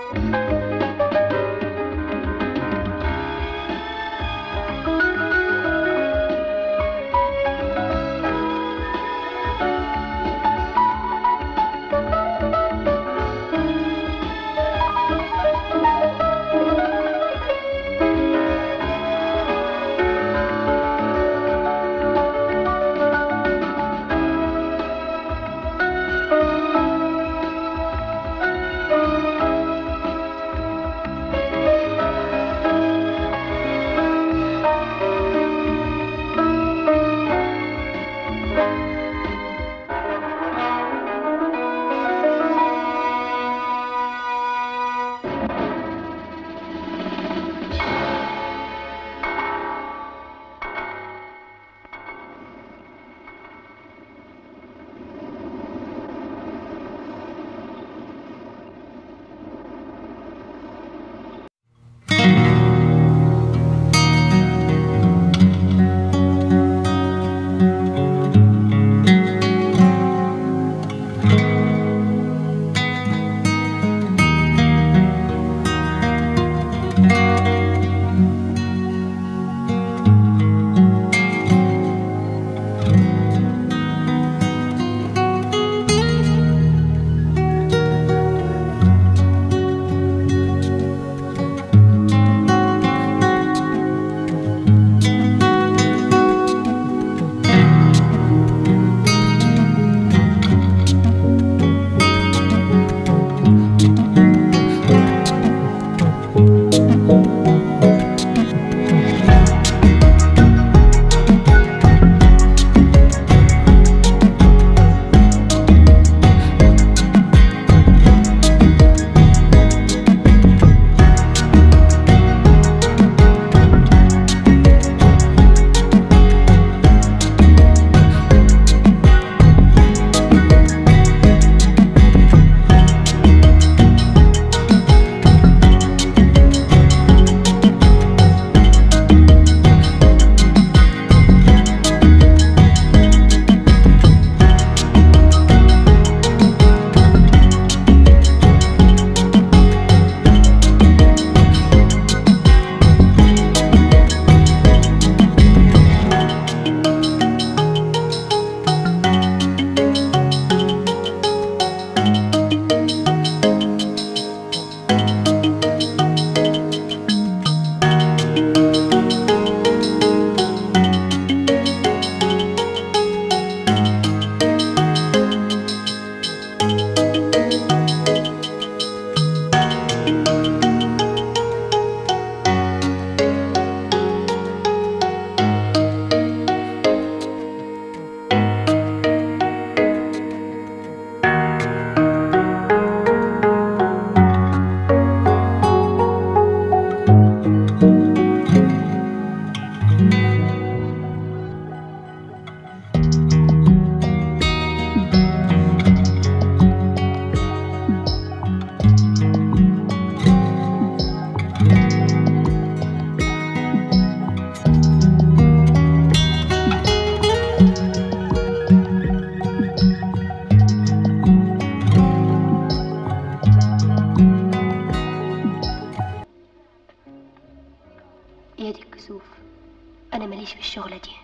يا دي الكسوف انا ماليش في الشغله دي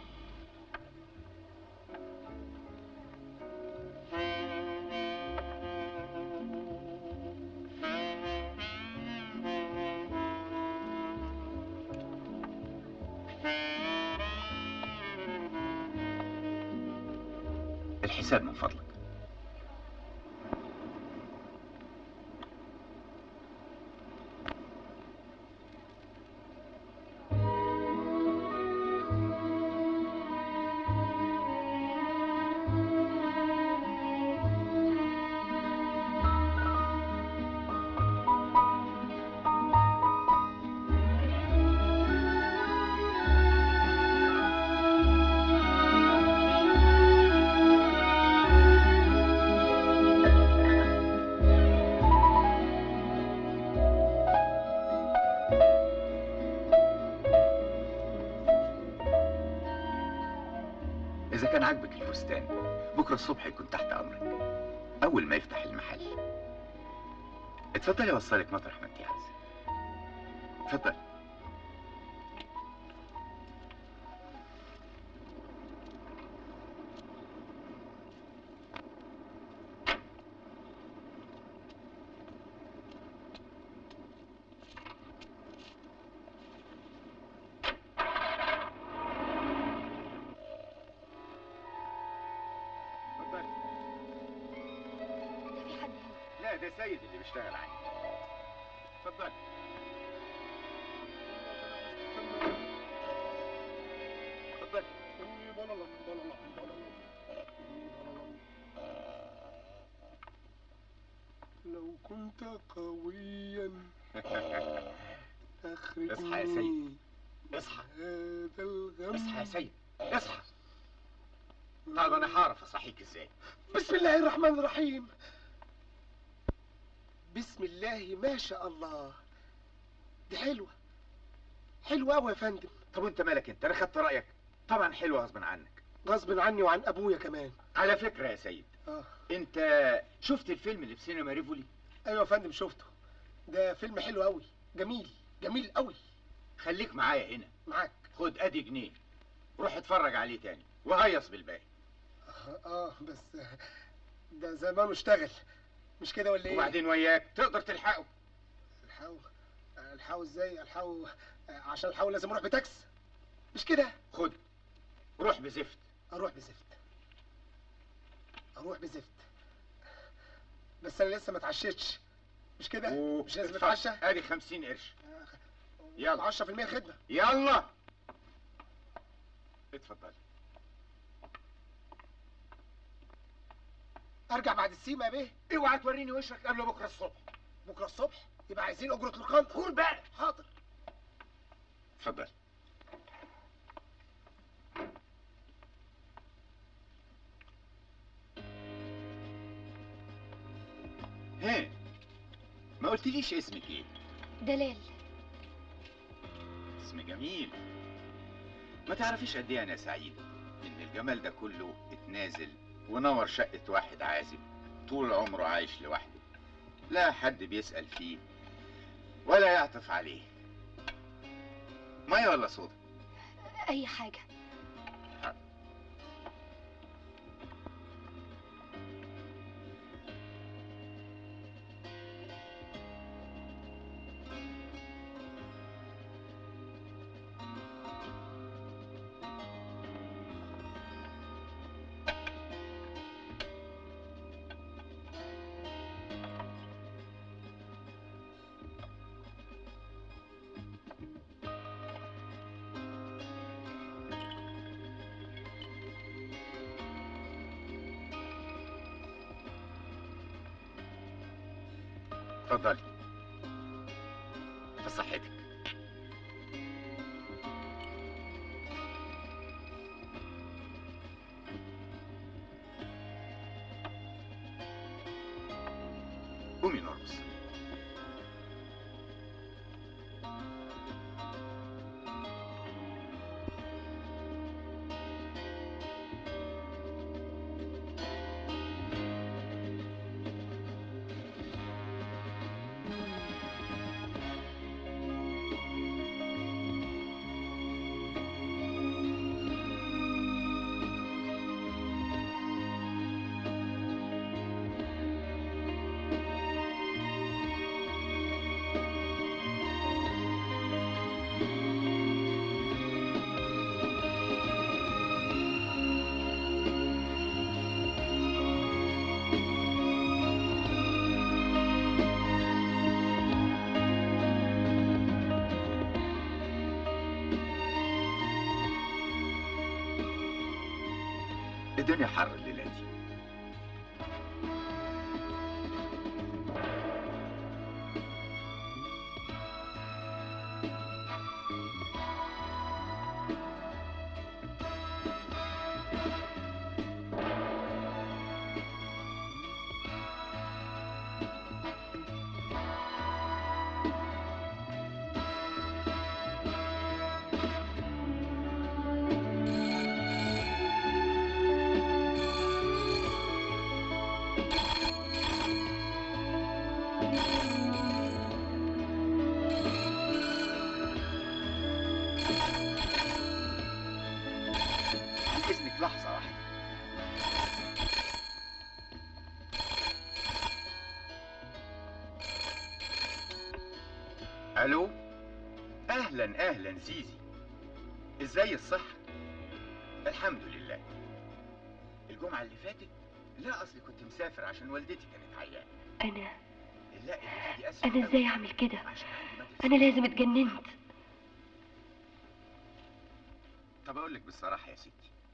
الحساب من فضلك إذا كان عاجبك الفستان بكرة الصبح يكون تحت أمرك أول ما يفتح المحل اتفضلي اوصلك مطرح ما انت عايزه اتفضلي اتفضلي ده في حد هنا لا ده سيد اللي بيشتغل عندي اتفضلي اتفضلي لو كنت قويا أخرجني اصحى يا سيد. اصحى هذا الغم اصحى يا سيد اصحى طب انا هعرف اصحيك ازاي بسم الله الرحمن الرحيم بسم الله ما شاء الله دي حلوة حلوة أوي يا فندم طب وانت مالك انت انا خدت رايك طبعا حلوه غصب عنك غصب عني وعن أبويا كمان على فكره يا سيد آه. انت شفت الفيلم اللي في سينما ريفولي أيوة يا فندم شفته ده فيلم حلو أوي جميل جميل أوي خليك معايا هنا معاك خد ادي جنيه روح اتفرج عليه تاني وهيص بالباقي آه, آه بس ده زمانه اشتغل مش كده ولا إيه؟ وبعدين وياك تقدر تلحقه الحقوا الحقوا ازاي الحقوا عشان الحقوا لازم اروح بتاكس مش كده خد روح بزفت اروح بزفت اروح بزفت بس انا لسه ما اتعشيتش مش كده و- مش لازم اتفضل. اتعشى ادي خمسين قرش يلا. 10% خدمه يلا اتفضل ارجع بعد السيما يا بيه اوعى توريني وشك قبل بكره الصبح بكره الصبح يبقى عايزين اجره القنط قول بقى حاضر اتفضل ها ما قلتليش اسمك ايه دلال اسم جميل ما تعرفيش قد ايه انا سعيد ان الجمال ده كله اتنازل ونور شقة واحد عازب طول عمره عايش لوحده لا حد بيسأل فيه ولا يعطف عليه مية ولا صودا اي حاجه اتفضلي في صحتك قومي نرقص الدنيا حر الليلة دي الو اهلا اهلا زيزي ازاي الصحة الحمد لله الجمعة اللي فاتت لا اصلي كنت مسافر عشان والدتي كانت عيانة انا لا اللي دي اسف انا أوي. ازاي اعمل كده عشان عندي مادة انا لازم اتجننت طب اقول لك بالصراحه يا ستي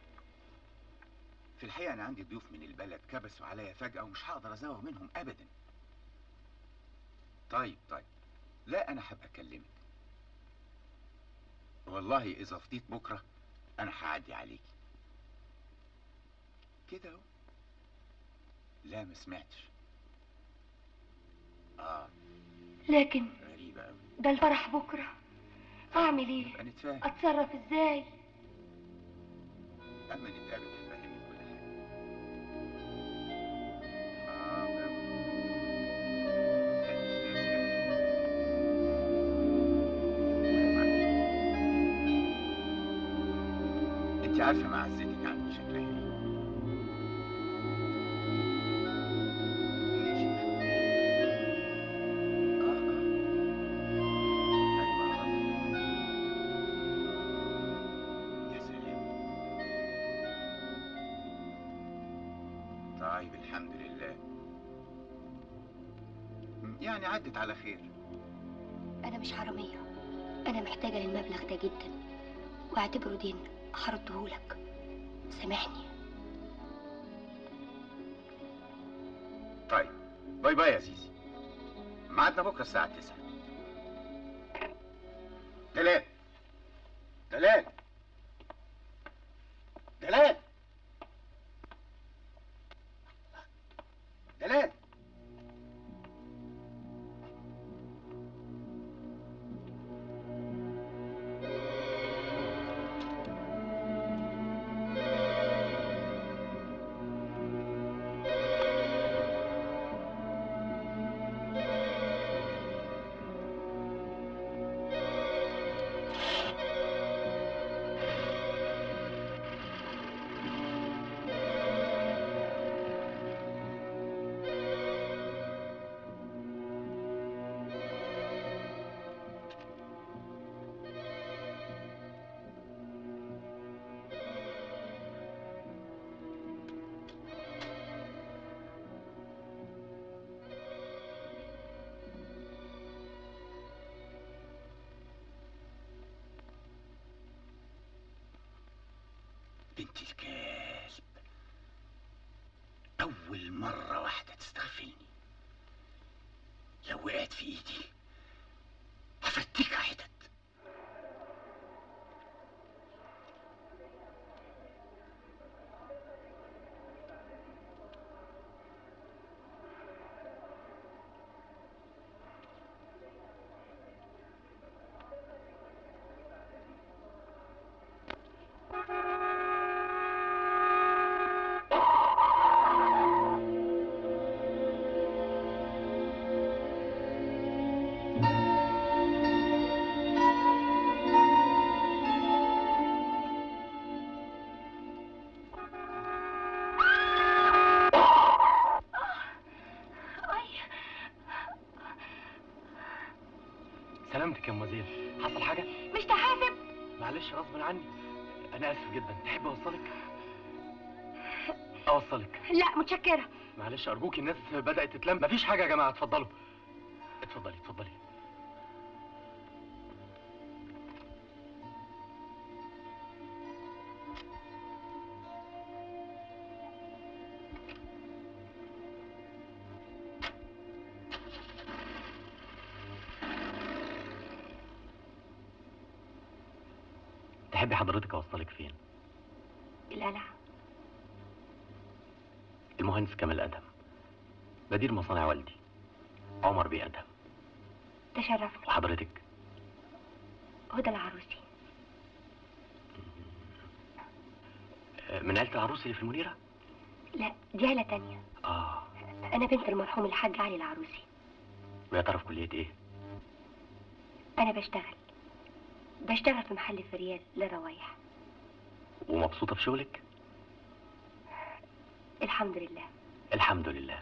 في الحقيقه انا عندي ضيوف من البلد كبسوا عليا فجاه ومش هقدر ازوغ منهم ابدا طيب طيب لا انا حابب اكلمك والله اذا فضيت بكره انا هعدي عليكي كده اهو لا ما سمعتش اه لكن غريبه قوي ده الفرح بكره اعمل ايه يبقى نتفاهم اتصرف ازاي اما نتقابل تفهمني كل حاجه اه قوي لا مش ناسي أبداً. انت عارفه معزتك عندي شكلها ايه إيه يا شيخ؟ اه اه ايوه عرفت. يا سلام طيب الحمد لله م، يعني عدت على خير انا مش حراميه انا محتاجه للمبلغ ده جدا واعتبره دين هردهولك سامحني طيب باي باي يا زيزي ميعادنا بكره الساعة 9 دلال دلال دلال دلال بنت الكلب أول مرة واحدة تستغفلني لو وقعت في إيدي هفتكها حتت سلامتك يا مزيل حصل حاجة؟ مش تحاسب معلش غصب عني أنا آسف جدا تحب أوصلك؟ أوصلك لا متشكره معلش أرجوك الناس بدأت تتلم مفيش حاجة يا جماعة اتفضلوا اتفضلي اتفضلي تحبي حضرتك أوصلك فين؟ القلعه المهندس كمال أدهم مدير مصانع والدي عمر بيه أدهم تشرفني وحضرتك هدى العروسي آه، من عيلة العروس اللي في المنيرة؟ لا دي عيله تانية آه انا بنت المرحوم الحاج علي العروسي ويا ترى في كلية إيه؟ انا بشتغل بشتغل في محل في ريال للروايح ومبسوطة في شغلك؟ الحمد لله الحمد لله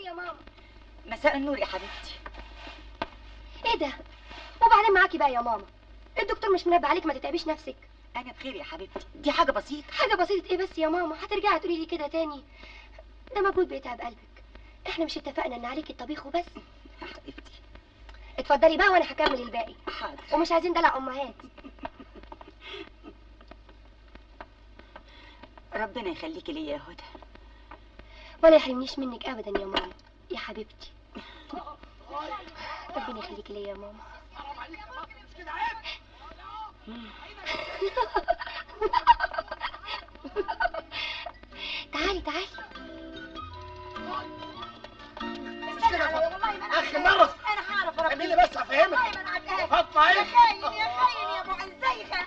يا ماما مساء النور يا حبيبتي ايه ده وبعدين معاكي بقى يا ماما الدكتور مش منبه عليك ما تتعبيش نفسك انا بخير يا حبيبتي دي حاجه بسيطه حاجه بسيطه ايه بس يا ماما هترجعي تقولي لي كده تاني ده مجهود بيتعب قلبك احنا مش اتفقنا ان عليكي الطبيخ وبس يا حبيبتي اتفضلي بقى وانا هكمل الباقي حاضر ومش عايزين دلع امهات ربنا يخليكي ليا يا هدى ولا يحرمنيش منك ابدا يا ماما يا حبيبتي ربنا يخليكي ليا يا ماما تعالي تعالي مش كده يا فاطمه اخي مره انا هعرف اعملي بس افهمك والله ما انا عارفاها فاطمه يا ايه خاين يا خاين يا ابو عزيخه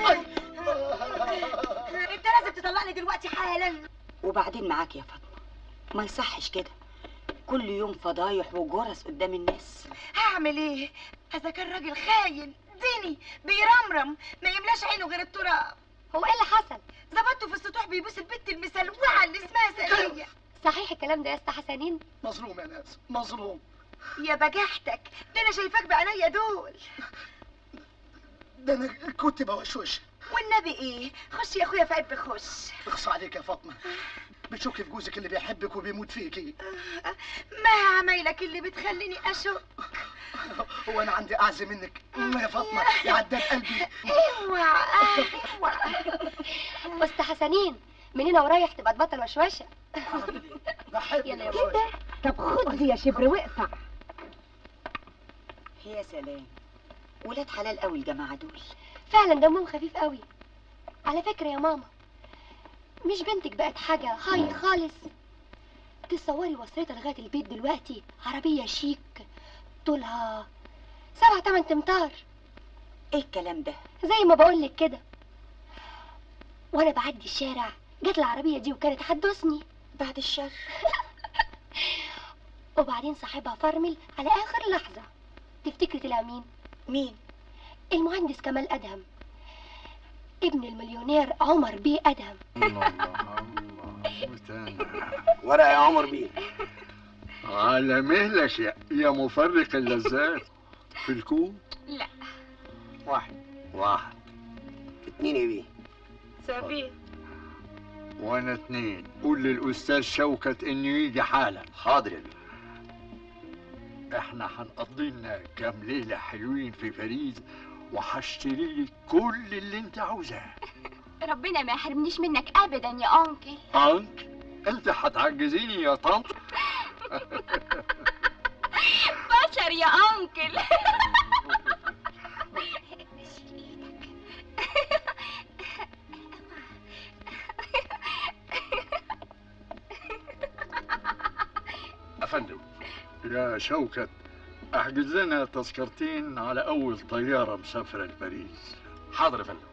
انت لازم تطلقني دلوقتي حالا وبعدين معاك يا فاطمه ما يصحش كده كل يوم فضايح وجرس قدام الناس هعمل ايه اذا كان راجل خاين ديني بيرمرم ما يملاش عينه غير التراب هو ايه اللي حصل ظبطته في السطوح بيبوس البت المسلوعه اللي اسمها سنيه صحيح الكلام ده يا استا حسنين مظلوم يا ناس مظلوم يا بجحتك ده انا شايفاك بعينيا دول ده انا كنت بوشوش والنبي ايه خش يا اخويا في عب خش اخصى عليك يا فاطمه بتشكي في جوزك اللي بيحبك وبيموت فيكي ما عمايلك اللي بتخليني اشك هو انا عندي اعز منك يا فاطمه يا عداد قلبي اوعى اوعى استا حسنين من هنا ورايح تبقى تبطل وشوشه بحبك يلا يا يا بابا. بابا طب خد يا شبر واقطع يا سلام ولاد حلال قوي الجماعه دول فعلا دمهم خفيف قوي على فكره يا ماما مش بنتك بقت حاجه هاي خالص تصوري وصلتها لغايه البيت دلوقتي عربيه شيك طولها سبعة تمن تمتار ايه الكلام ده زي ما بقولك كده وانا بعدي الشارع جت العربيه دي وكانت هتدوسني بعد الشر وبعدين صاحبها فرمل على اخر لحظه تفتكري طلع مين مين المهندس كمال ادهم ابن المليونير عمر بيه ادهم الله الله وتاني. ورقة يا عمر بيه على مهلك يا, يا مفرق اللذات في الكون واحد واحد اتنين يا بيه سبيل وانا اتنين قول للاستاذ شوكت انه يجي حالا حاضر يا بيه احنا هنقضي لنا كام ليله حلوين في باريس وهشتري لك كل اللي انت عاوزاه ربنا ما يحرمنيش منك ابدا يا انكل انت انت هتعجزيني يا طنط بشر يا انكل افندم يا شوكت احجز لنا تذكرتين على اول طياره مسافره لباريس حاضر يا فندم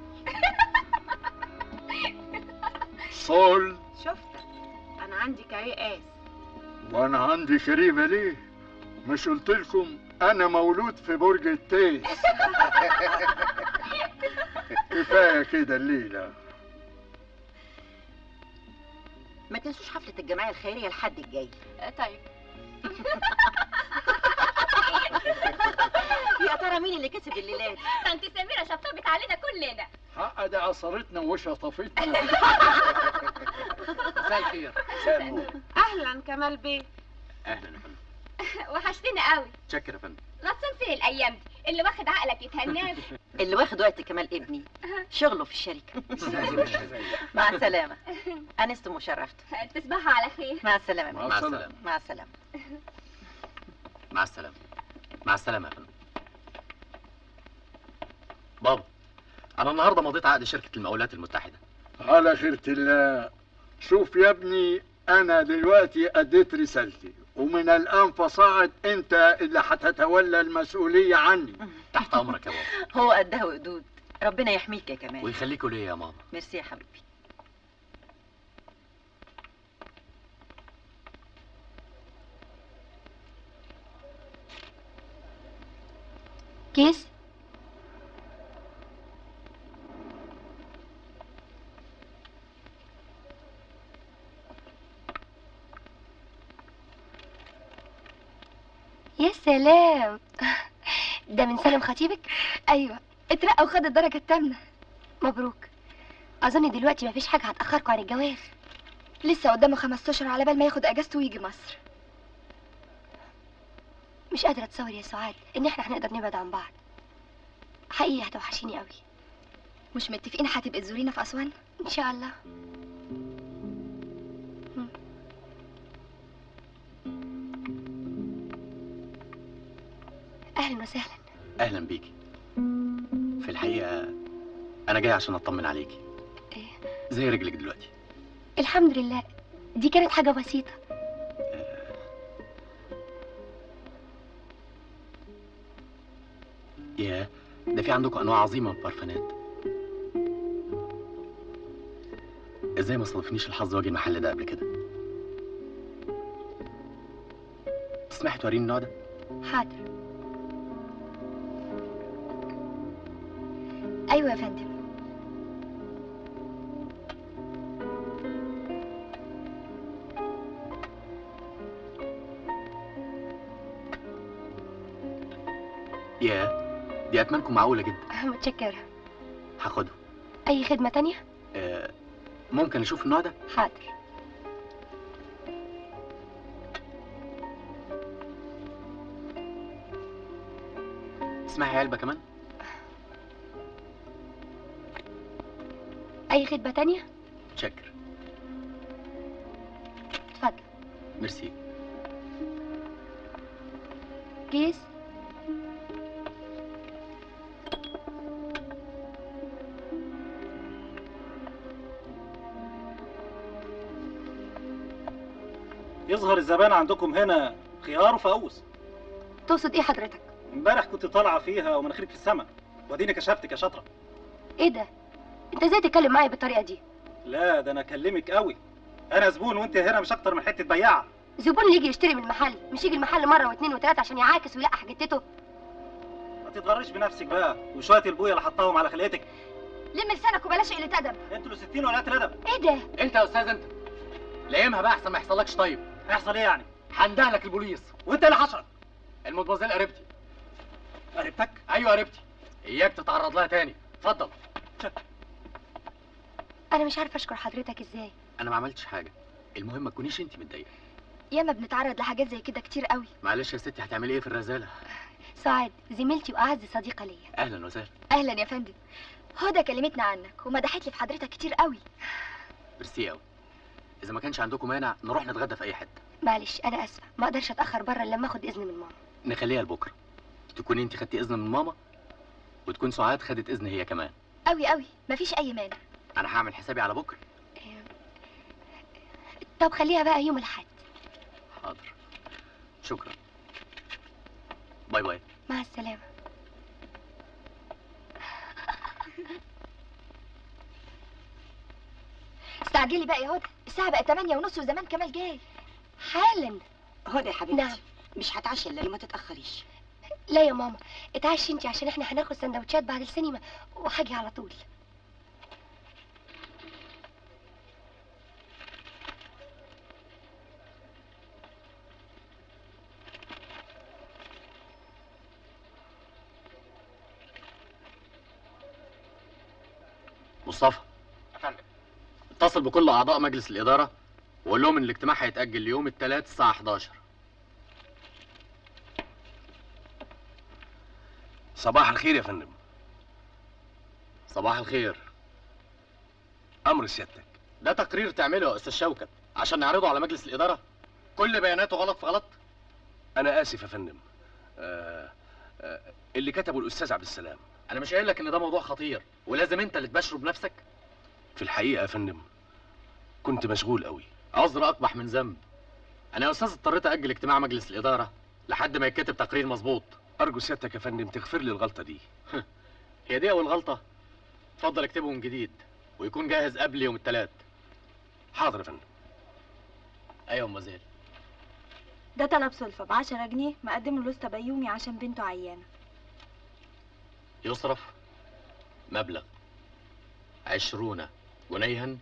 صول شفتك انا عندي كريقاس وانا عندي كريمه ليه مش قلت لكم انا مولود في برج التيس كفايه كده الليله ما تنسوش حفله الجمعيه الخيريه الحد الجاي طيب يا ترى مين اللي كسب الليله دي طنط سميرة شطبت علينا كلنا حق ده عصرتنا وشطفتنا مساء الخير مساء النور اهلا كمال بيه اهلا يا فندم وحشتنا قوي شكر يا فندم غطسان فين الايام دي اللي واخد عقلك يتهناك اللي واخد وقت كمال ابني شغله في الشركه مع السلامه انست وشرفت تصبحوا على خير مع السلامه مع مع السلامه السلامة مع السلامه مع السلامة مع السلامة يا فندم بابا أنا النهاردة مضيت عقد شركة المقاولات المتحدة على خيرة الله شوف يا ابني انا دلوقتي اديت رسالتي ومن الان فصاعد انت اللي هتتولى المسؤوليه عني تحت أمرك يا بابا هو قدها وقدود ربنا يحميك يا كمال ويخليكوا ليا يا ماما ميرسي يا حبيبي كيس يا سلام ده من سالم خطيبك ايوه اترقى وخد الدرجه الثامنه مبروك اظن دلوقتي مفيش حاجه هتاخركم عن الجواز لسه قدامه خمس اشهر على بال ما ياخد اجازته ويجي مصر مش قادره اتصور يا سعاد ان احنا هنقدر نبعد عن بعض حقيقي هتوحشيني قوي مش متفقين هتبقي تزورينا في اسوان ان شاء الله مم. اهلا وسهلا اهلا بيكي في الحقيقه انا جاي عشان اطمن عليكي إيه؟ زي رجلك دلوقتي الحمد لله دي كانت حاجه بسيطه ياه ده في عندكم انواع عظيمه من البارفانات ازاي ما صادفنيش الحظ واجي المحل ده قبل كده تسمحي توريني النوع ده حاضر ايوه يا فندم ياه دي اتمنكم معقوله جدا متشكره هاخده اي خدمه تانية آه ممكن اشوف النوع ده حاضر تسمحي علبه كمان اي خدمه تانية شكر اتفضل ميرسي كيس يظهر الزبائن عندكم هنا خيار وفقوس تقصد ايه حضرتك امبارح كنت طالعه فيها ومناخيرك في السما واديني كشفتك يا شاطره ايه ده انت ازاي تتكلم معايا بالطريقه دي لا ده انا اكلمك قوي انا زبون وانت هنا مش اكتر من حته بياعه زبون اللي يجي يشتري من المحل مش يجي المحل مره واثنين وثلاثه عشان يعاكس ويلقح جتته ما تتغرش بنفسك بقى وشويه البويه اللي حطاهم على خلقتك لم لسانك وبلاش قله ادب انتوا اللي 60 ولا الادب ايه ده انت يا استاذ انت لايمها بقى احسن ما يحصلكش طيب هيحصل ايه يعني هنده لك البوليس وانت اللي حشرك المدمزيل قريبتي قريبتك ايوه قريبتي اياك تتعرض لها تاني اتفضل انا مش عارفه اشكر حضرتك ازاي انا ما عملتش حاجه المهم ما تكونيش انت متضايقه ياما بنتعرض لحاجات زي كده كتير قوي معلش يا ستي هتعملي ايه في الرزاله سعاد زميلتي واعز صديقه ليا اهلا وسهلا اهلا يا فندم هدى كلمتنا عنك ومدحت لي في حضرتك كتير قوي ميرسي قوي اذا ما كانش عندكم مانع نروح نتغدى في اي حته معلش انا اسفه ما اقدرش اتاخر بره إلا لما اخد اذن من ماما نخليها لبكره تكوني انت خدتي اذن من ماما وتكون سعاد خدت اذن هي كمان قوي قوي مفيش اي مانع انا هعمل حسابي على بكره طب خليها بقى يوم الاحد حاضر شكرا باي باي مع السلامه استعجلي بقى يا هدى الساعه بقت 8 ونص وزمان كمال جاي حالا هدى يا حبيبتي نعم. مش هتعشى الا ما تتاخريش لا يا ماما اتعشي انتي عشان احنا هناخد سندوتشات بعد السينما وهاجي على طول مصطفى افندم اتصل بكل اعضاء مجلس الاداره وقول لهم ان الاجتماع هيتاجل ليوم الثلاث الساعه 11 صباح الخير يا فندم صباح الخير امر سيادتك ده تقرير تعمله يا استاذ شوكت عشان نعرضه على مجلس الاداره كل بياناته غلط في غلط انا اسف يا فندم آه آه اللي كتبه الاستاذ عبد السلام انا مش قايل لك ان ده موضوع خطير ولازم انت اللي تباشره بنفسك في الحقيقه يا فندم كنت مشغول قوي عذر اقبح من ذنب انا يا استاذ اضطريت اجل اجتماع مجلس الاداره لحد ما يتكتب تقرير مظبوط ارجو سيادتك يا فندم تغفر لي الغلطه دي هي دي اول غلطه اتفضل اكتبه من جديد ويكون جاهز قبل يوم الثلاث حاضر يا فندم ايوه ام زيل ده طلب سلفة بعشرة جنيه مقدمه لوستا بيومي عشان بنته عيانة يصرف مبلغ عشرون جنيها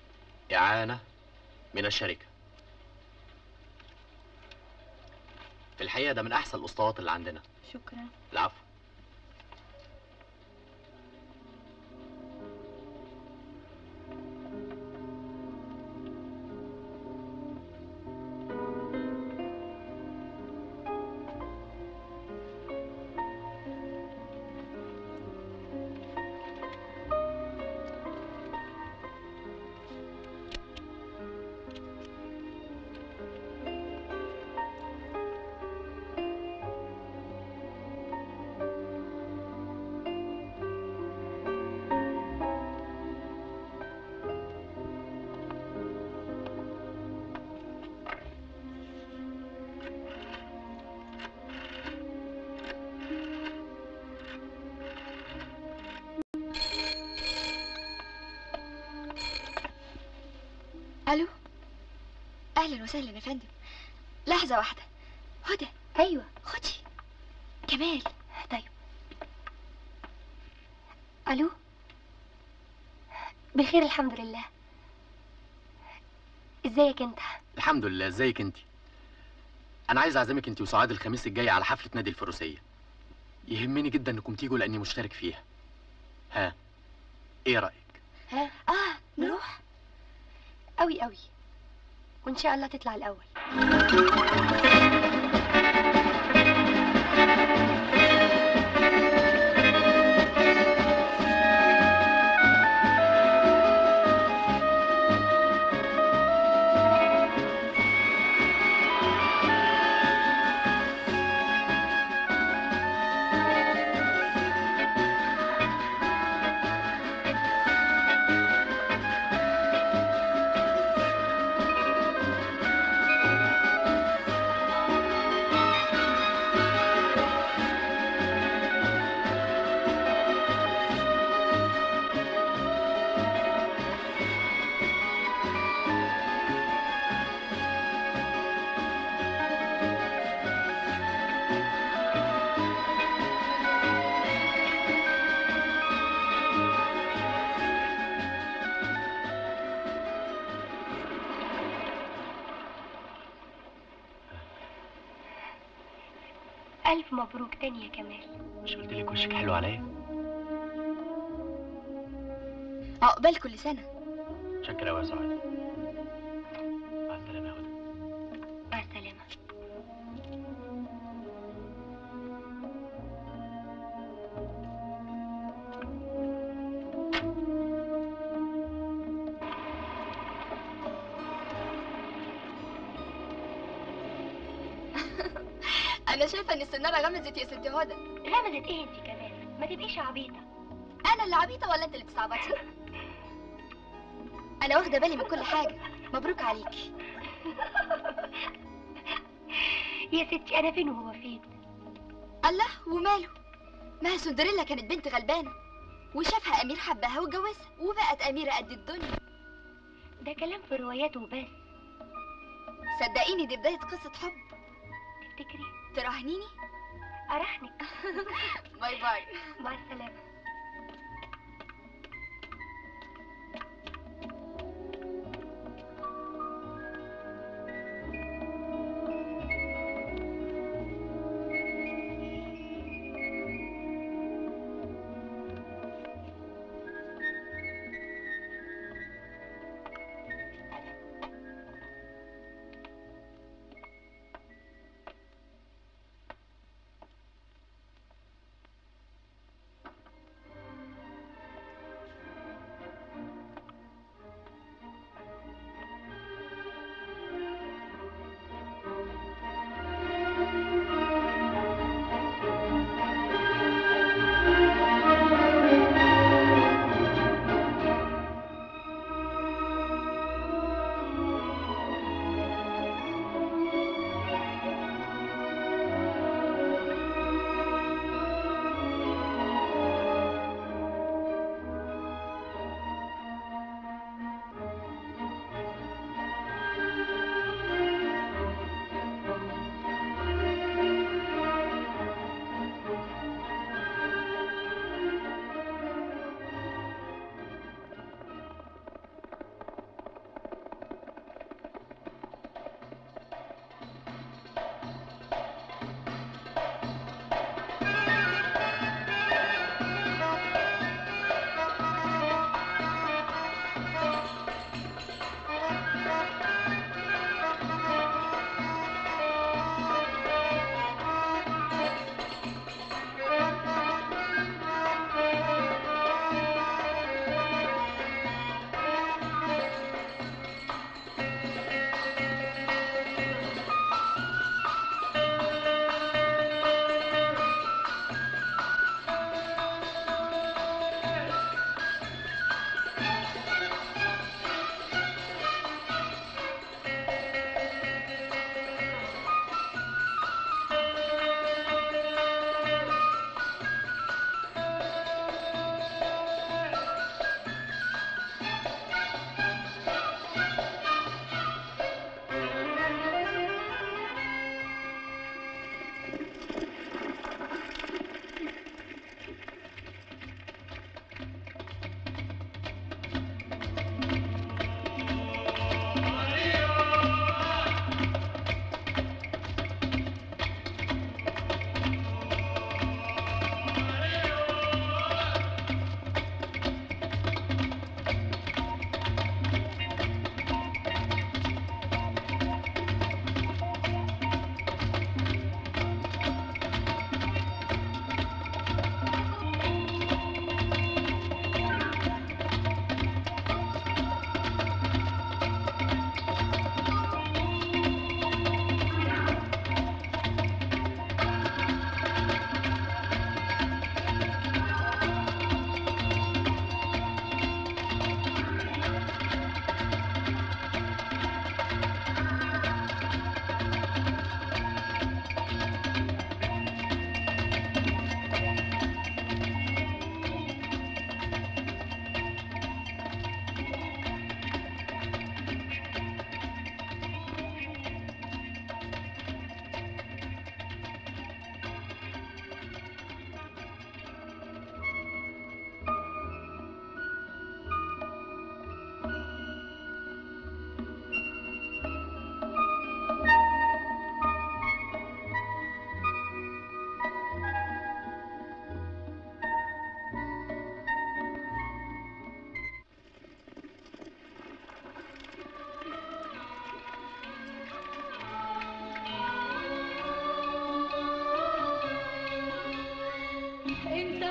إعانة من الشركة في الحقيقه ده من احسن الاسطوات اللي عندنا شكرا العفو الو اهلا وسهلا يا فندم لحظه واحده هدى ايوه خدي كمال طيب الو بخير الحمد لله ازيك انت الحمد لله ازيك انت انا عايز اعزمك انت وسعاد الخميس الجاي على حفله نادي الفروسيه يهمني جدا انكم تيجوا لاني مشترك فيها ها ايه رايك ها اه نروح قوي قوي وان شاء الله تطلع الاول الف مبروك تاني يا كمال مش قلت لك وشك حلو عليا عقبال كل سنه شكرا قوي يا سعاد مع السلامه يا هدى مع السلامه انا شايفه ان السناره غمزت يا ست هدى غمزت ايه انت كمان ما تبقيش عبيطه انا اللي عبيطه ولا انت اللي بتستعبطي انا واخده بالي من كل حاجه مبروك عليكي يا ستي انا فين وهو فين الله وماله ما هي سندريلا كانت بنت غلبانه وشافها امير حبها واتجوزها وبقت اميره قد الدنيا ده كلام في روايات وبس صدقيني دي بدايه قصه حب تفتكري تراهنيني ارحنك باي باي مع السلامه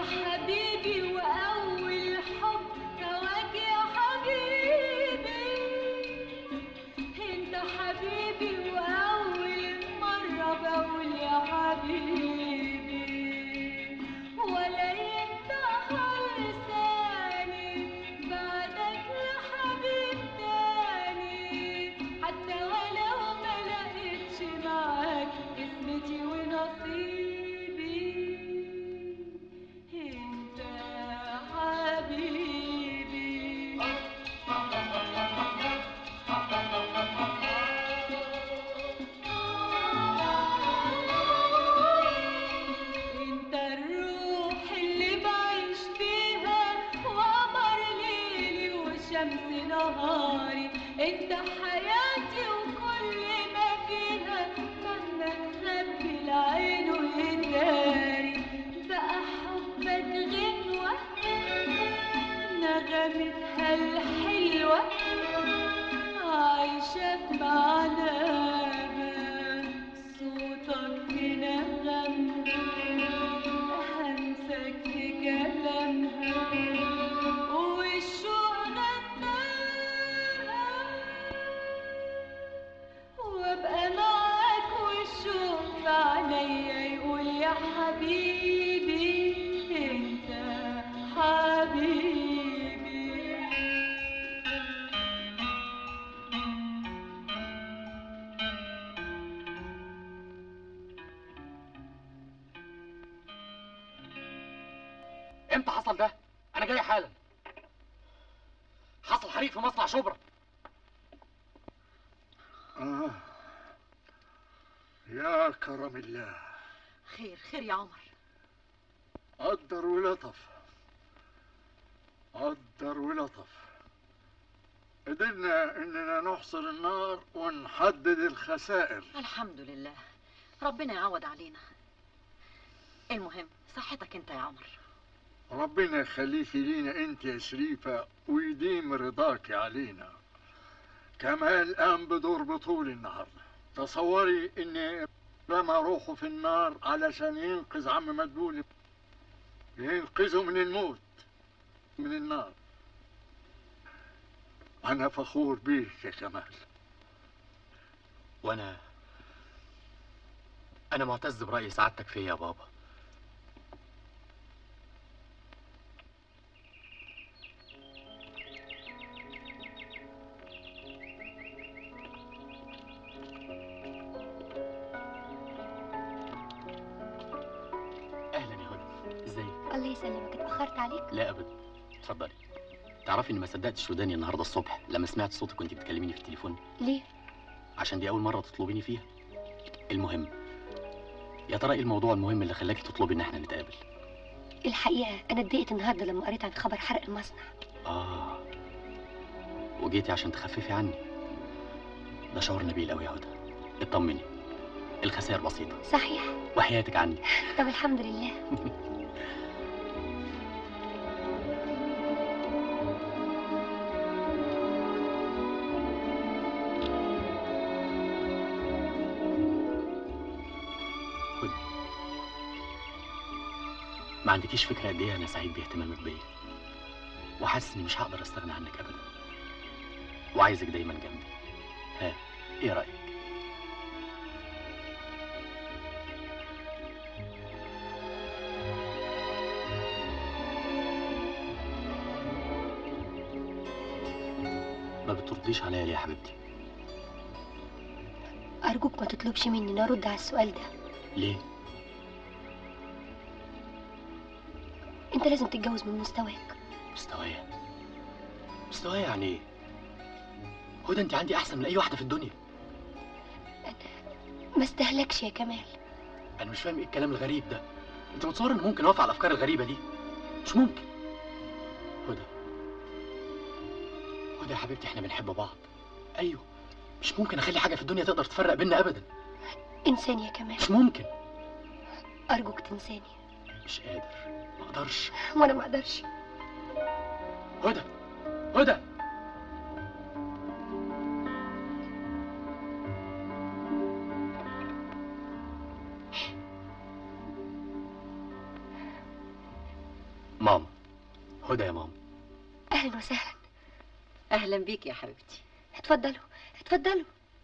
حبيبي وأول حب هواك يا حبيبي انت حبيبي وأول مرة بقول يا حبيبي ولا ينتهى لساني بعدك لحبيب تاني حتى ولو ما لقيتش معاك اسمتي ونصيبي انت حبيبي انت الروح اللي بعيش فيها وقمر ليلي وشمس نهاري انت حياتي وكل ما فيها مهما تخبي العين ويداري بقى حبك غنوة نغمتها الحلوة عايشة معانا صوتك في نغم همسك في كلامها والشوق غناها وابقى معاك والشوق في عينيا يقول يا حبيبي انت حبيبي امتى حصل ده؟ انا جاي حالا حصل حريق في مصنع شبرا آه. يا كرم الله خير خير يا عمر قدر ولطف قدر ولطف قدرنا اننا نحصر النار ونحدد الخسائر الحمد لله ربنا يعوض علينا المهم صحتك انت يا عمر ربنا يخليكي لينا انت يا شريفة ويديم رضاك علينا كمال قام بدور بطول النهارده تصوري ان رمى روحه في النار علشان ينقذ عم مدبولي ينقذه من الموت من النار انا فخور بيك يا كمال وانا انا معتز برأي سعادتك فيا يا بابا اهلا يا هدى ازيك الله يسلمك اتأخرت عليك لا ابدا اتفضلي تعرفي اني ما صدقتش وداني النهارده الصبح لما سمعت صوتك وانت بتكلميني في التليفون ليه عشان دي اول مره تطلبيني فيها المهم يا ترى ايه الموضوع المهم اللي خلاكي تطلبي ان احنا نتقابل الحقيقة أنا اتضايقت النهاردة لما قريت عن خبر حرق المصنع اه وجيتي عشان تخففي عني ده شعور نبيل قوي يا هدى اطمني الخسائر بسيطه صحيح وحياتك عني طب الحمد لله ما عندكيش فكره قد ايه انا سعيد باهتمامك بيا وحاسس اني مش هقدر استغنى عنك ابدا وعايزك دايما جنبي ها ايه رايك ما بترديش عليا ليه يا حبيبتي أرجوك ما تطلبش مني إن أرد على السؤال ده ليه أنت لازم تتجوز من مستواك مستوايا مستوايا يعني ايه هدى انت عندي احسن من اي واحده في الدنيا ما استهلكش يا كمال انا مش فاهم ايه الكلام الغريب ده انت متصور ان ممكن اوافق على الافكار الغريبه دي مش ممكن هدى هدى يا حبيبتي احنا بنحب بعض ايوه مش ممكن اخلي حاجه في الدنيا تقدر تفرق بيننا ابدا إنسان يا كمال مش ممكن أرجوك تنساني مش قادر ما اقدرش وأنا ما أقدرش هدى هدى ماما هدى يا ماما اهلا وسهلا اهلا بيك يا حبيبتي اتفضلوا اتفضلوا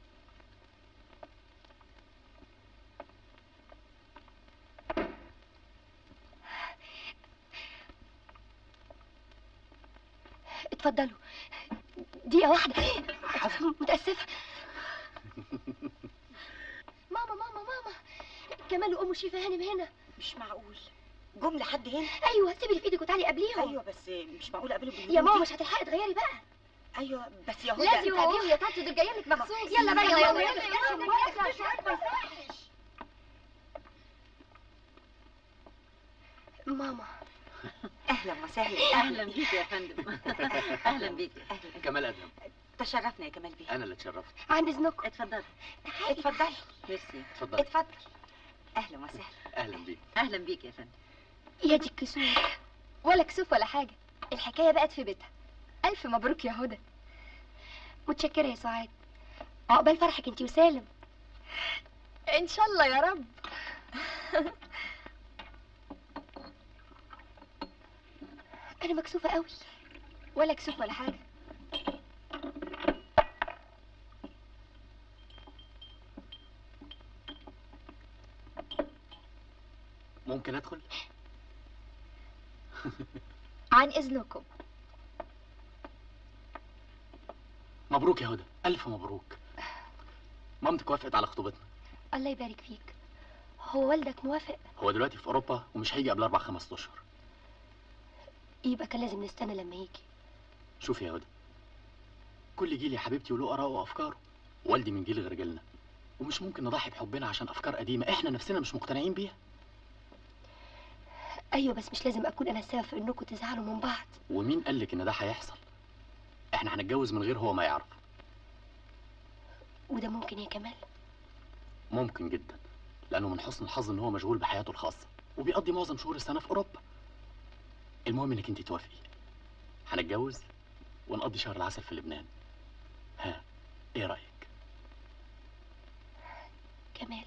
اتفضلوا دقيقة واحدة متأسفة ماما ماما ماما كمال وأم شيفا هانم هنا مش معقول جم لحد هنا أيوة سيبي اللي في إيدك وتعالي قبليهم ايوه بس مش معقول اقابلهم بالهدوم يا ماما دي. مش هتلحقي تغيري بقى ايوه بس يا هدى لازم تقابليهم يا طنط دول جايين لك مخصوص يلا بقى يلا يلا يلا يلا ماما اهلا وسهلا اهلا بيك يا فندم اهلا بيك كمال ادهم تشرفنا يا كمال بيه انا اللي اتشرفت عند اذنكم اتفضلي اتفضلي ميرسي اتفضلي اتفضل اهلا وسهلا اهلا بيك اهلا بيك يا فندم يا دي الكسوف ولا كسوف ولا حاجة الحكاية بقت في بيتها ألف مبروك يا هدى متشكرة يا سعاد عقبال فرحك انتي وسالم ان شاء الله يا رب انا مكسوفة قوي ولا كسوف ولا حاجة ممكن ادخل عن اذنكم مبروك يا هدى الف مبروك مامتك وافقت على خطوبتنا الله يبارك فيك هو والدك موافق هو دلوقتي في اوروبا ومش هيجي قبل اربع خمس اشهر يبقى كان لازم نستنى لما يجي شوفي يا هدى كل جيل يا حبيبتي وله آراءه وأفكاره والدي من جيل غير جيلنا ومش ممكن نضحي بحبنا عشان أفكار قديمة إحنا نفسنا مش مقتنعين بيها ايوه بس مش لازم اكون انا السبب في انكم تزعلوا من بعض ومين قالك إن ده هيحصل إحنا هنتجوز من غير هو ما يعرف وده ممكن يا كمال ممكن جدا لأنه من حسن الحظ إن هو مشغول بحياته الخاصة وبيقضي معظم شهور السنة في أوروبا المهم إنك أنت توافقي هنتجوز ونقضي شهر العسل في لبنان ها إيه رأيك؟ كمال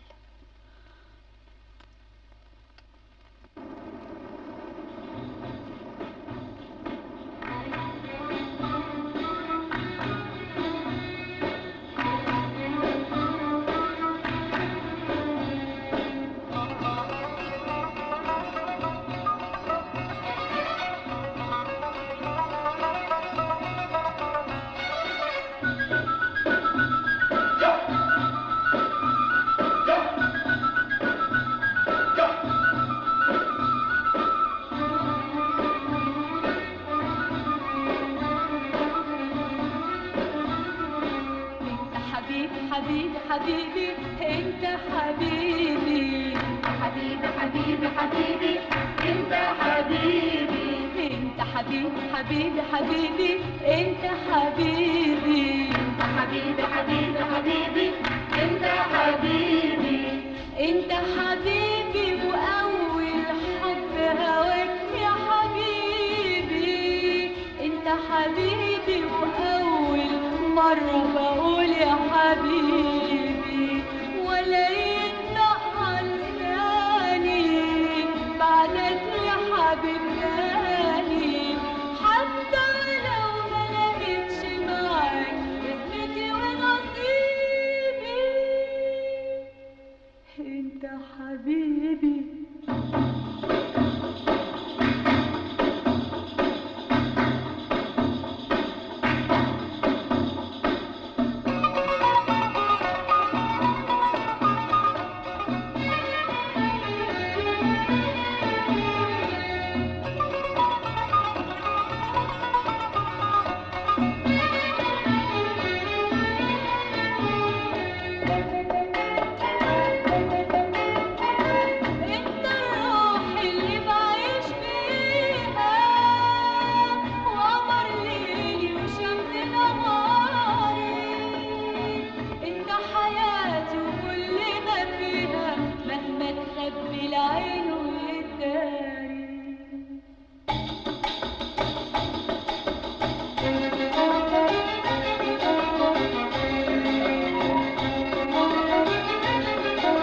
انت حبيبي حبيبي حبيبي انت حبيبي حبيبي حبيبي حبيبي انت حبيبي انت حبيبي حبيبي حبيبي انت حبيبي انت حبيبي حبيبي حبيبي انت حبيبي انت حبيبي واول حب هواك يا حبيبي انت حبيبي واول مرة بقول يا حبيبي ولا ينطق عن لساني بعدك يا حبيب تاني حتى لو ما لقيتش معاك اسمتي ونصيبي انت حبيبي انت الروح اللي بعيش فيها وقمر ليلي وشمس نهاري انت حياتي وكل ما فيها مهما تخبي العين والداري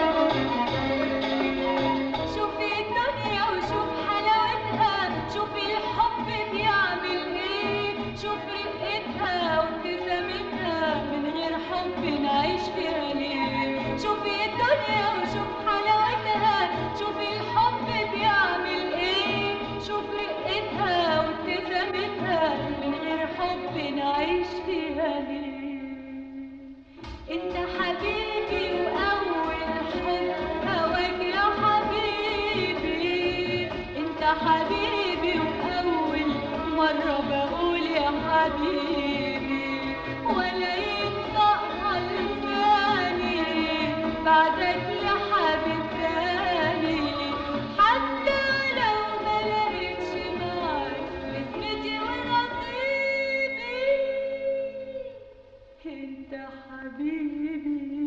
شوفي الدنيا وشوف حلاوتها شوفي الدنيا وشوف حلاوتها شوف الحب بيعمل ايه شوف رقتها وابتسامتها من غير حب نعيش فيها ليه انت حبيبي واول حب هواك يا حبيبي انت حبيبي واول مرة بقول يا حبيبي ولا ينطقها لساني بعدك يا حبيب تاني حتى لو ما لقيتش معاك قسمتي ونصيبي انت حبيبي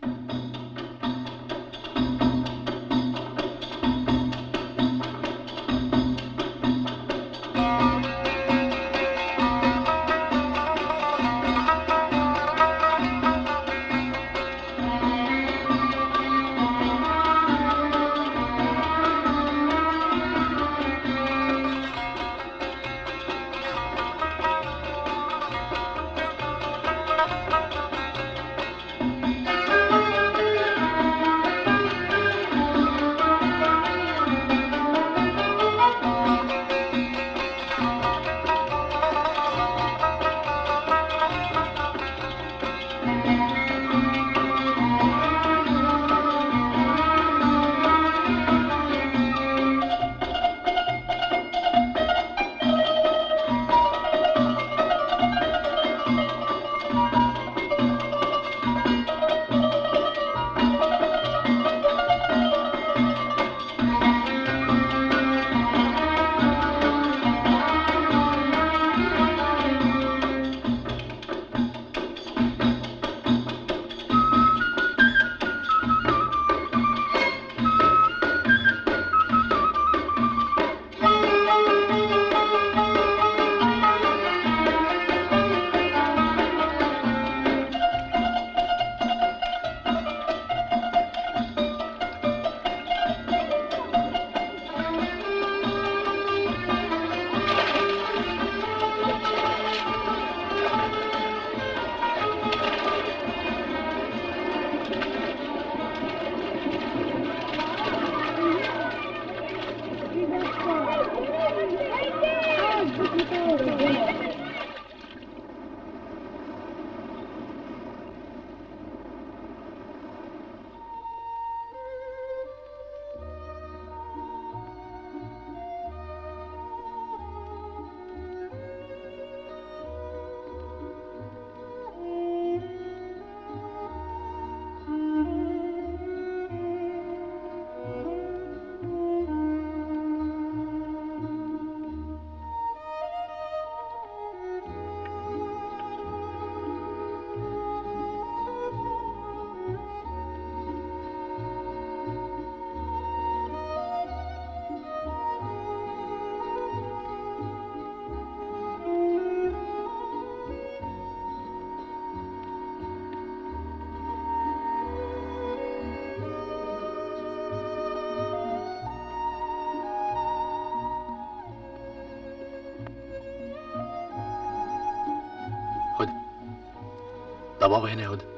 ده بابا هنا يا هدى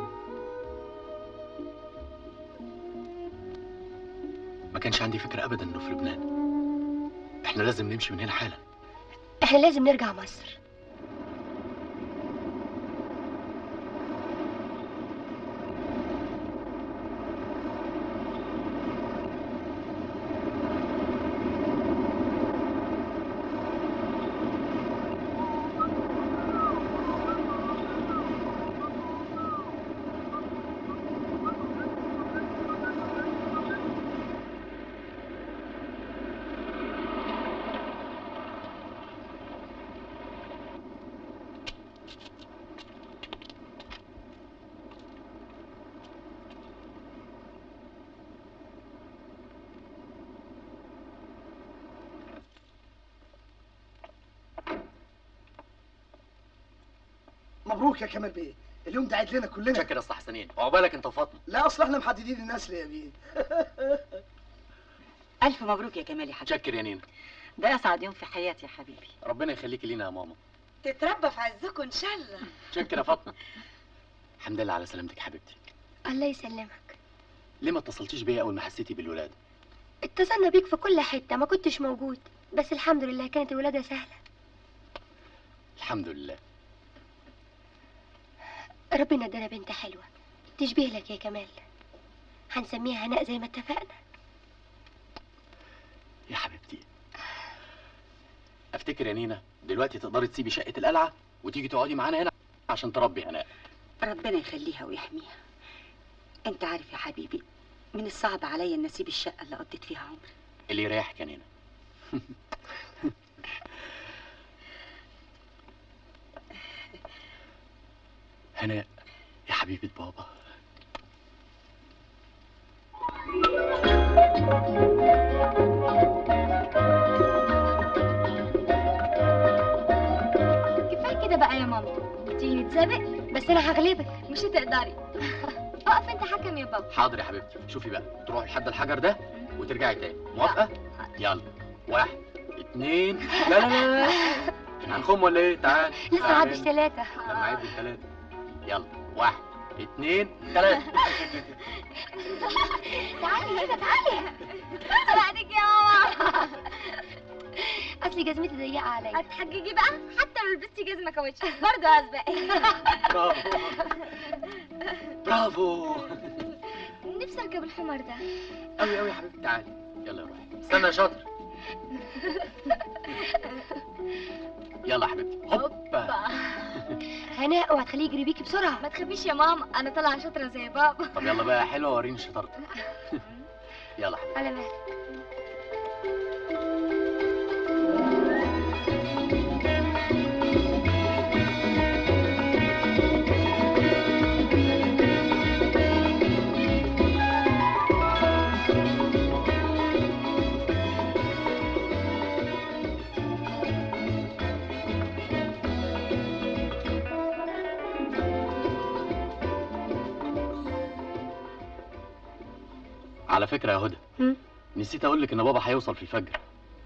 ما كانش عندي فكرة أبدا إنه في لبنان إحنا لازم نمشي من هنا حالا احنا لازم نرجع مصر مبروك يا كمال بيه اليوم ده عيد لنا كلنا شكر يا أسطى حسنين عقبالك أنت وفاطمة لا اصل احنا محددين الناس يا بيه ألف مبروك يا كمال يا حبيبي شكر يا نينا ده أسعد يوم في حياتي يا حبيبي ربنا يخليكي لينا يا ماما تتربى في عزكم ان شاء الله شكر يا فاطمة الحمد لله على سلامتك يا حبيبتي الله يسلمك ليه ما اتصلتيش بيا اول ما حسيتي بالولاده اتصلنا بيك في كل حتة ما كنتش موجود بس الحمد لله كانت الولادة سهلة الحمد لله ربنا ادانا بنت حلوة تشبه لك يا كمال هنسميها هناء زي ما اتفقنا يا حبيبتي افتكر يا نينا دلوقتي تقدري تسيبي شقه القلعه وتيجي تقعدي معانا هنا عشان تربي هناء ربنا يخليها ويحميها انت عارف يا حبيبي من الصعب عليا ان اسيب الشقه اللي قضيت فيها عمري اللي يريحك يا نينا هناء يا حبيبه بابا كفايه كده بقى يا ماما تيجي نتسابق بس انا هغلبك مش هتقدري اقف انت حكم يا بابا حاضر يا حبيبتي شوفي بقى تروحي لحد الحجر ده وترجعي تاني موافقه يلا واحد اتنين لا لا لا, لا. هنخم ولا ايه تعال لسه تعال. عدش ثلاثة لما اعد الثلاثه يلا واحد اتنين ثلاثه تعالي هنا تعالي بعدك يا ماما اصل جزمتي ضيقة عليا هتحججي بقى حتى لو لبستي جزمه كاوتش برضه هسبق برافو برافو نفسي اركب الحمار ده قوي قوي يا حبيبتي تعالي يلا يا روحي استنى يا شاطر يلا يا حبيبتي هوبا هناء اوعى تخليه يجري بيكي بسرعة ما تخافيش يا ماما انا طالعه شاطره زي بابا طب يلا بقى يا حلوه وريني شطارتك يلا يا حبيبتي على مهلك على فكره يا هدى هم؟ نسيت اقول لك ان بابا هيوصل في الفجر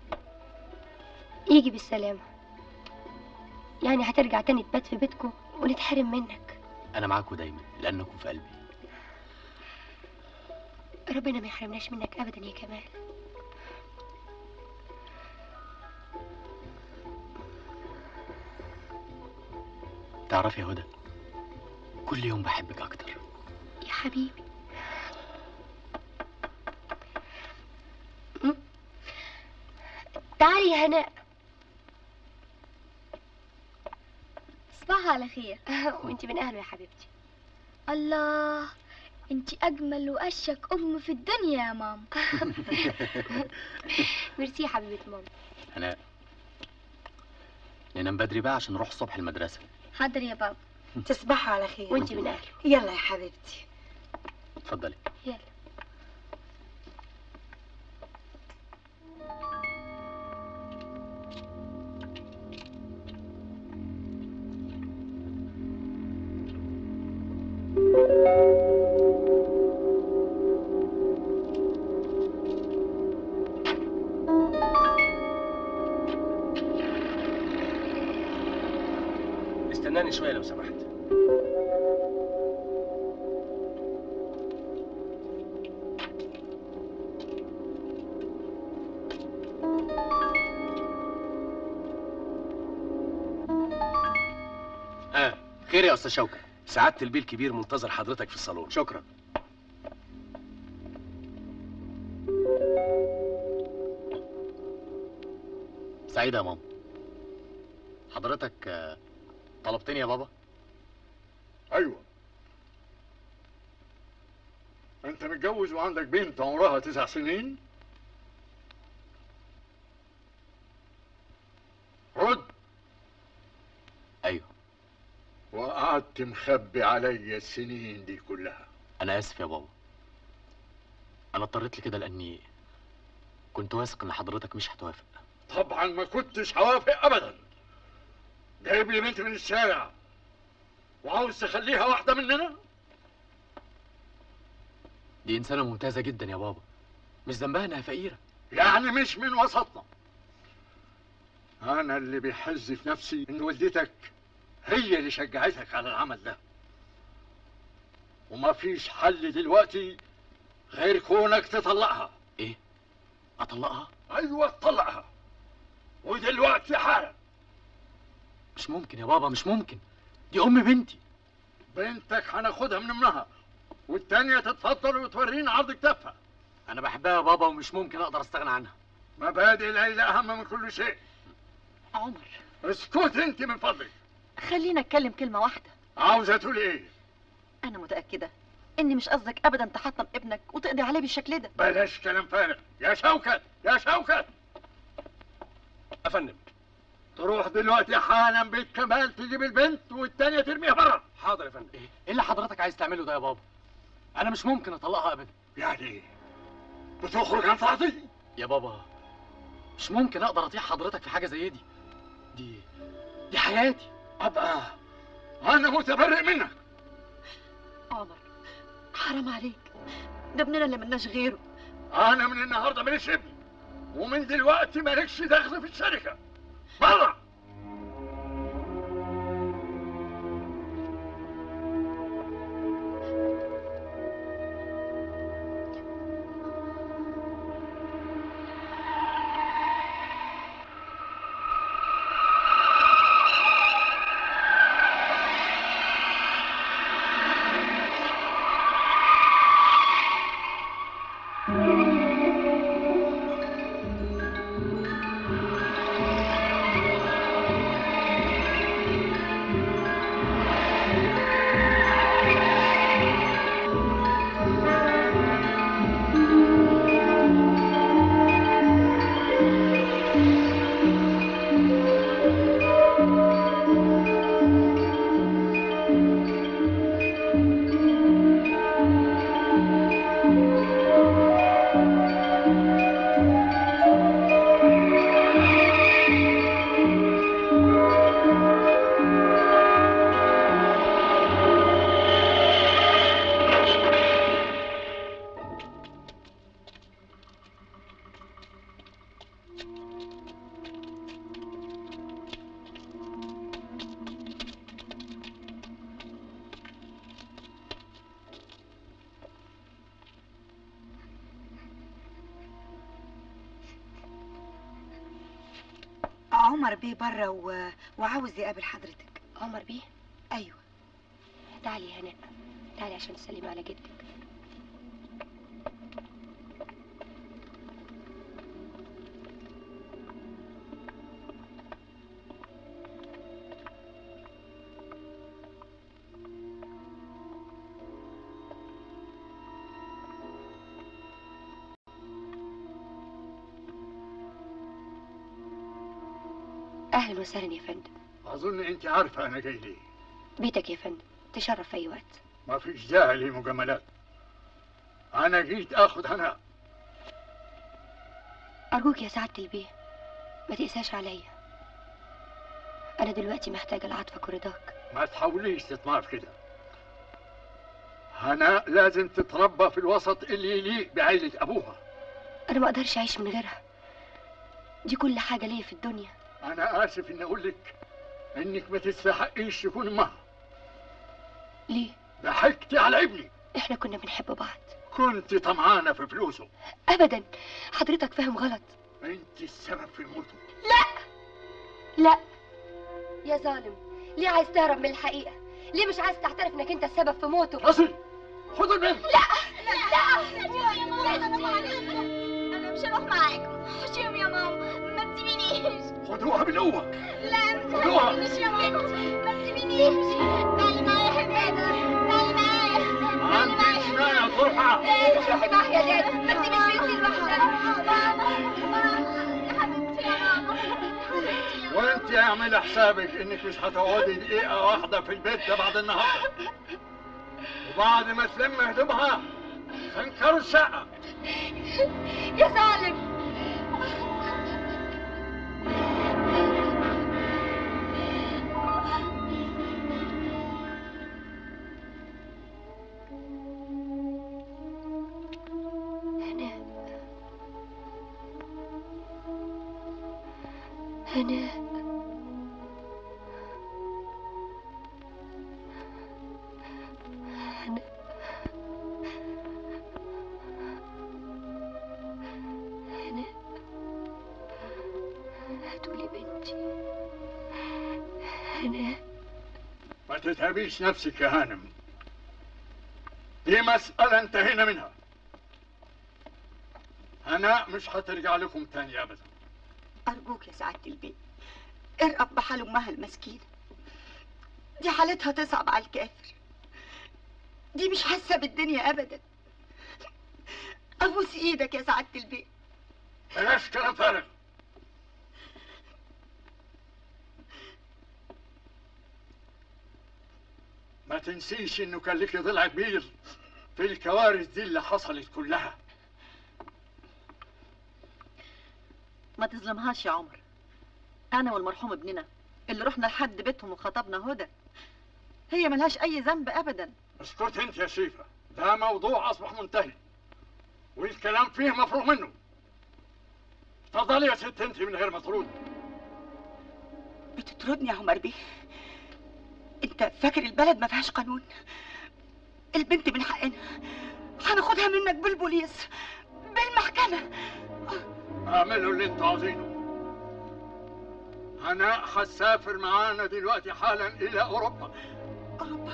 يجي بالسلامة يعني هترجع تاني تبات في بيتكم ونتحرم منك انا معاكم دايما لانكم في قلبي ربنا ما يحرمناش منك ابدا يا كمال تعرفي يا هدى كل يوم بحبك اكتر يا حبيبي م? تعالي يا هناء صباح على خير وانت من اهله يا حبيبتي الله انت اجمل واشك ام في الدنيا يا ماما ميرسي يا حبيبه ماما هناء ننام بدري بقى عشان نروح الصبح المدرسه حاضر يا بابا تصبحوا على خير وانت من اهله يلا يا حبيبتي اتفضلي يلا استناني شويه لو سمحت ها خير يا استاذ شوكة سعاده البيه الكبير منتظر حضرتك في الصالون شكرا سعيدة يا ماما حضرتك آه، طلبتني يا بابا ايوه انت متجوز وعندك بنت عمرها تسع سنين رد ايوه وقعدت مخبي عليا السنين دي كلها انا اسف يا بابا انا اضطريت لكده لاني كنت واثق ان حضرتك مش هتوافق طبعا ما كنتش هوافق ابدا جايب لي بنت من الشارع وعاوز تخليها واحده مننا دي انسانة ممتازة جدا يا بابا مش ذنبها انها فقيرة يعني مش من وسطنا انا اللي بيحز في نفسي ان والدتك هي اللي شجعتك على العمل ده وما فيش حل دلوقتي غير كونك تطلقها ايه اطلقها ايوه تطلقها ودلوقتي حالا مش ممكن يا بابا مش ممكن دي ام بنتي بنتك هناخدها من امها والتانية تتفضل وتورينا عرض كتافها انا بحبها يا بابا ومش ممكن اقدر استغنى عنها مبادئ ليلى اهم من كل شيء عمر اسكت انت من فضلك خلينا اتكلم كلمة واحدة عاوزة تقولي ايه انا متأكدة اني مش قصدك ابدا تحطم ابنك وتقضي عليه بالشكل ده بلاش كلام فارغ يا شوكت يا شوكت افندم تروح دلوقتي حالا بيت كمال تجيب البنت والتانية ترميها بره حاضر يا فندم ايه اللي حضرتك عايز تعمله ده يا بابا انا مش ممكن اطلقها ابدا يعني ايه بتخرج عن طاعتي يا بابا مش ممكن اقدر اطيع حضرتك في حاجه زي دي دي دي حياتي ابقى انا متبرئ منك عمر حرام عليك ده ابننا اللي ملناش غيره انا من النهارده ماليش ابن ومن دلوقتي مالكش دخل في الشركه بره عمر بيه بره و... وعاوز يقابل حضرتك عمر بيه ايوه تعالي يا هناء تعالي عشان تسلمي على جدك اهلا وسهلا يا فندم اظن انت عارفه انا جاي ليه بيتك يا فندم تشرف في اي وقت ما فيش داعي لمجاملات انا جيت اخد هناء ارجوك يا سعاده البيه ما تقساش عليا انا دلوقتي محتاجه لعطفك ورضاك ما تحاوليش تطمع في كده هناء لازم تتربى في الوسط اللي يليق بعيلة أبوها انا ما اقدرش اعيش من غيرها دي كل حاجه ليا في الدنيا أنا آسف إني أقول لك إنك ما تستحقيش تكون أمها ليه ضحكتي على ابني احنا كنا بنحب بعض كنت طمعانة في فلوسه ابدا حضرتك فاهم غلط أنت السبب في موته لا لا يا ظالم ليه عايز تهرب من الحقيقه ليه مش عايز تعترف انك انت السبب في موته اصل خد البنت لا لا يا ماما انا مش هروح معاكم حشيم يا ماما ما تسيبينيش خدوها بالقوة لا ما خدوها. تسيبينيش يا ماما ما تسيبينيش تعالي معايا يا حبيبي تعالي معايا ما عنديش مانع تروحها مش روحي معايا يا داد ما تسيبيش بنتي لوحدها ماما يا حبيبتي يا ماما حبيبتي يا وانت اعمل حسابك انك مش هتقعدي دقيقة واحدة في البيت ده بعد النهاردة وبعد ما تلم هدومها تنكروا الشقة يا ظالم هناء هناء هناء ما تتعبيش نفسك يا هانم دي مسألة انتهينا منها هناء مش هترجع لكم تاني أبدا أرجوك يا سعادة البيت ارقب بحال أمها المسكينة دي حالتها تصعب على الكافر دي مش حاسة بالدنيا أبدا أبوس إيدك يا سعادة البيت بلاش كلام فارغ ما تنسيش انه كان لك ضلع كبير في الكوارث دي اللي حصلت كلها ما تظلمهاش يا عمر انا والمرحوم ابننا اللي رحنا لحد بيتهم وخطبنا هدى هي ملهاش اي ذنب ابدا اسكت انت يا شريفة ده موضوع اصبح منتهي والكلام فيه مفروغ منه اتفضلي يا ست انت من غير ما ترد بتطردني يا عمر بيه انت فاكر البلد ما فيهاش قانون البنت من حقنا هناخدها منك بالبوليس بالمحكمة اعملوا اللي انتوا عاوزينه هناء هتسافر معانا دلوقتي حالا الى اوروبا اوروبا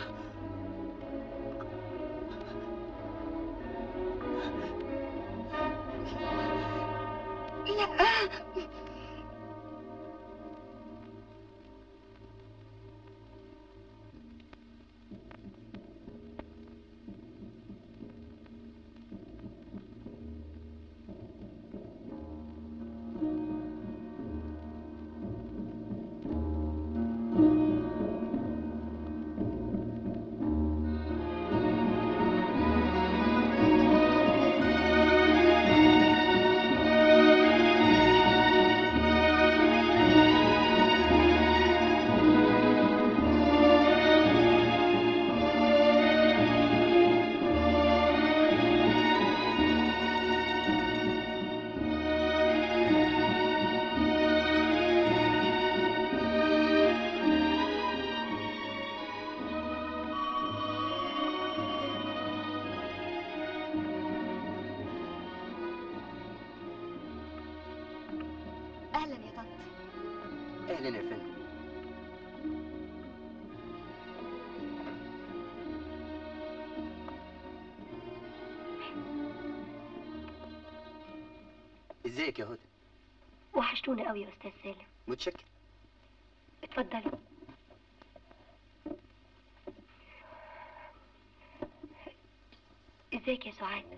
لا اهلا يا طنط اهلا يا فندم ازيك يا هدى وحشتونا قوي يا استاذ سالم متشكر اتفضلي ازيك يا سعاد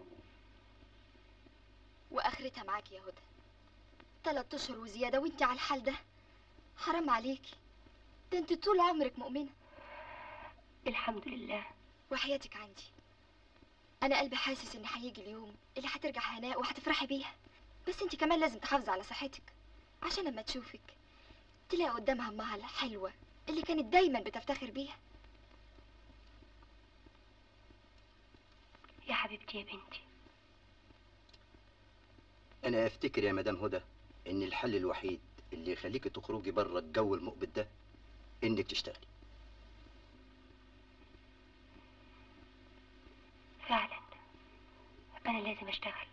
واخرتها معاكي يا هدى تلات اشهر وزياده وانت على الحال ده حرام عليكي ده انت طول عمرك مؤمنه الحمد لله وحياتك عندي انا قلبي حاسس ان هيجي اليوم اللي هترجع هناء وهتفرحي بيها بس انت كمان لازم تحافظي على صحتك عشان لما تشوفك تلاقي قدامها امها الحلوه اللي كانت دايما بتفتخر بيها يا حبيبتي يا بنتي انا افتكر يا مدام هدى ان الحل الوحيد اللي يخليك تخرجي بره الجو المقبض ده انك تشتغلي فعلا انا لازم اشتغل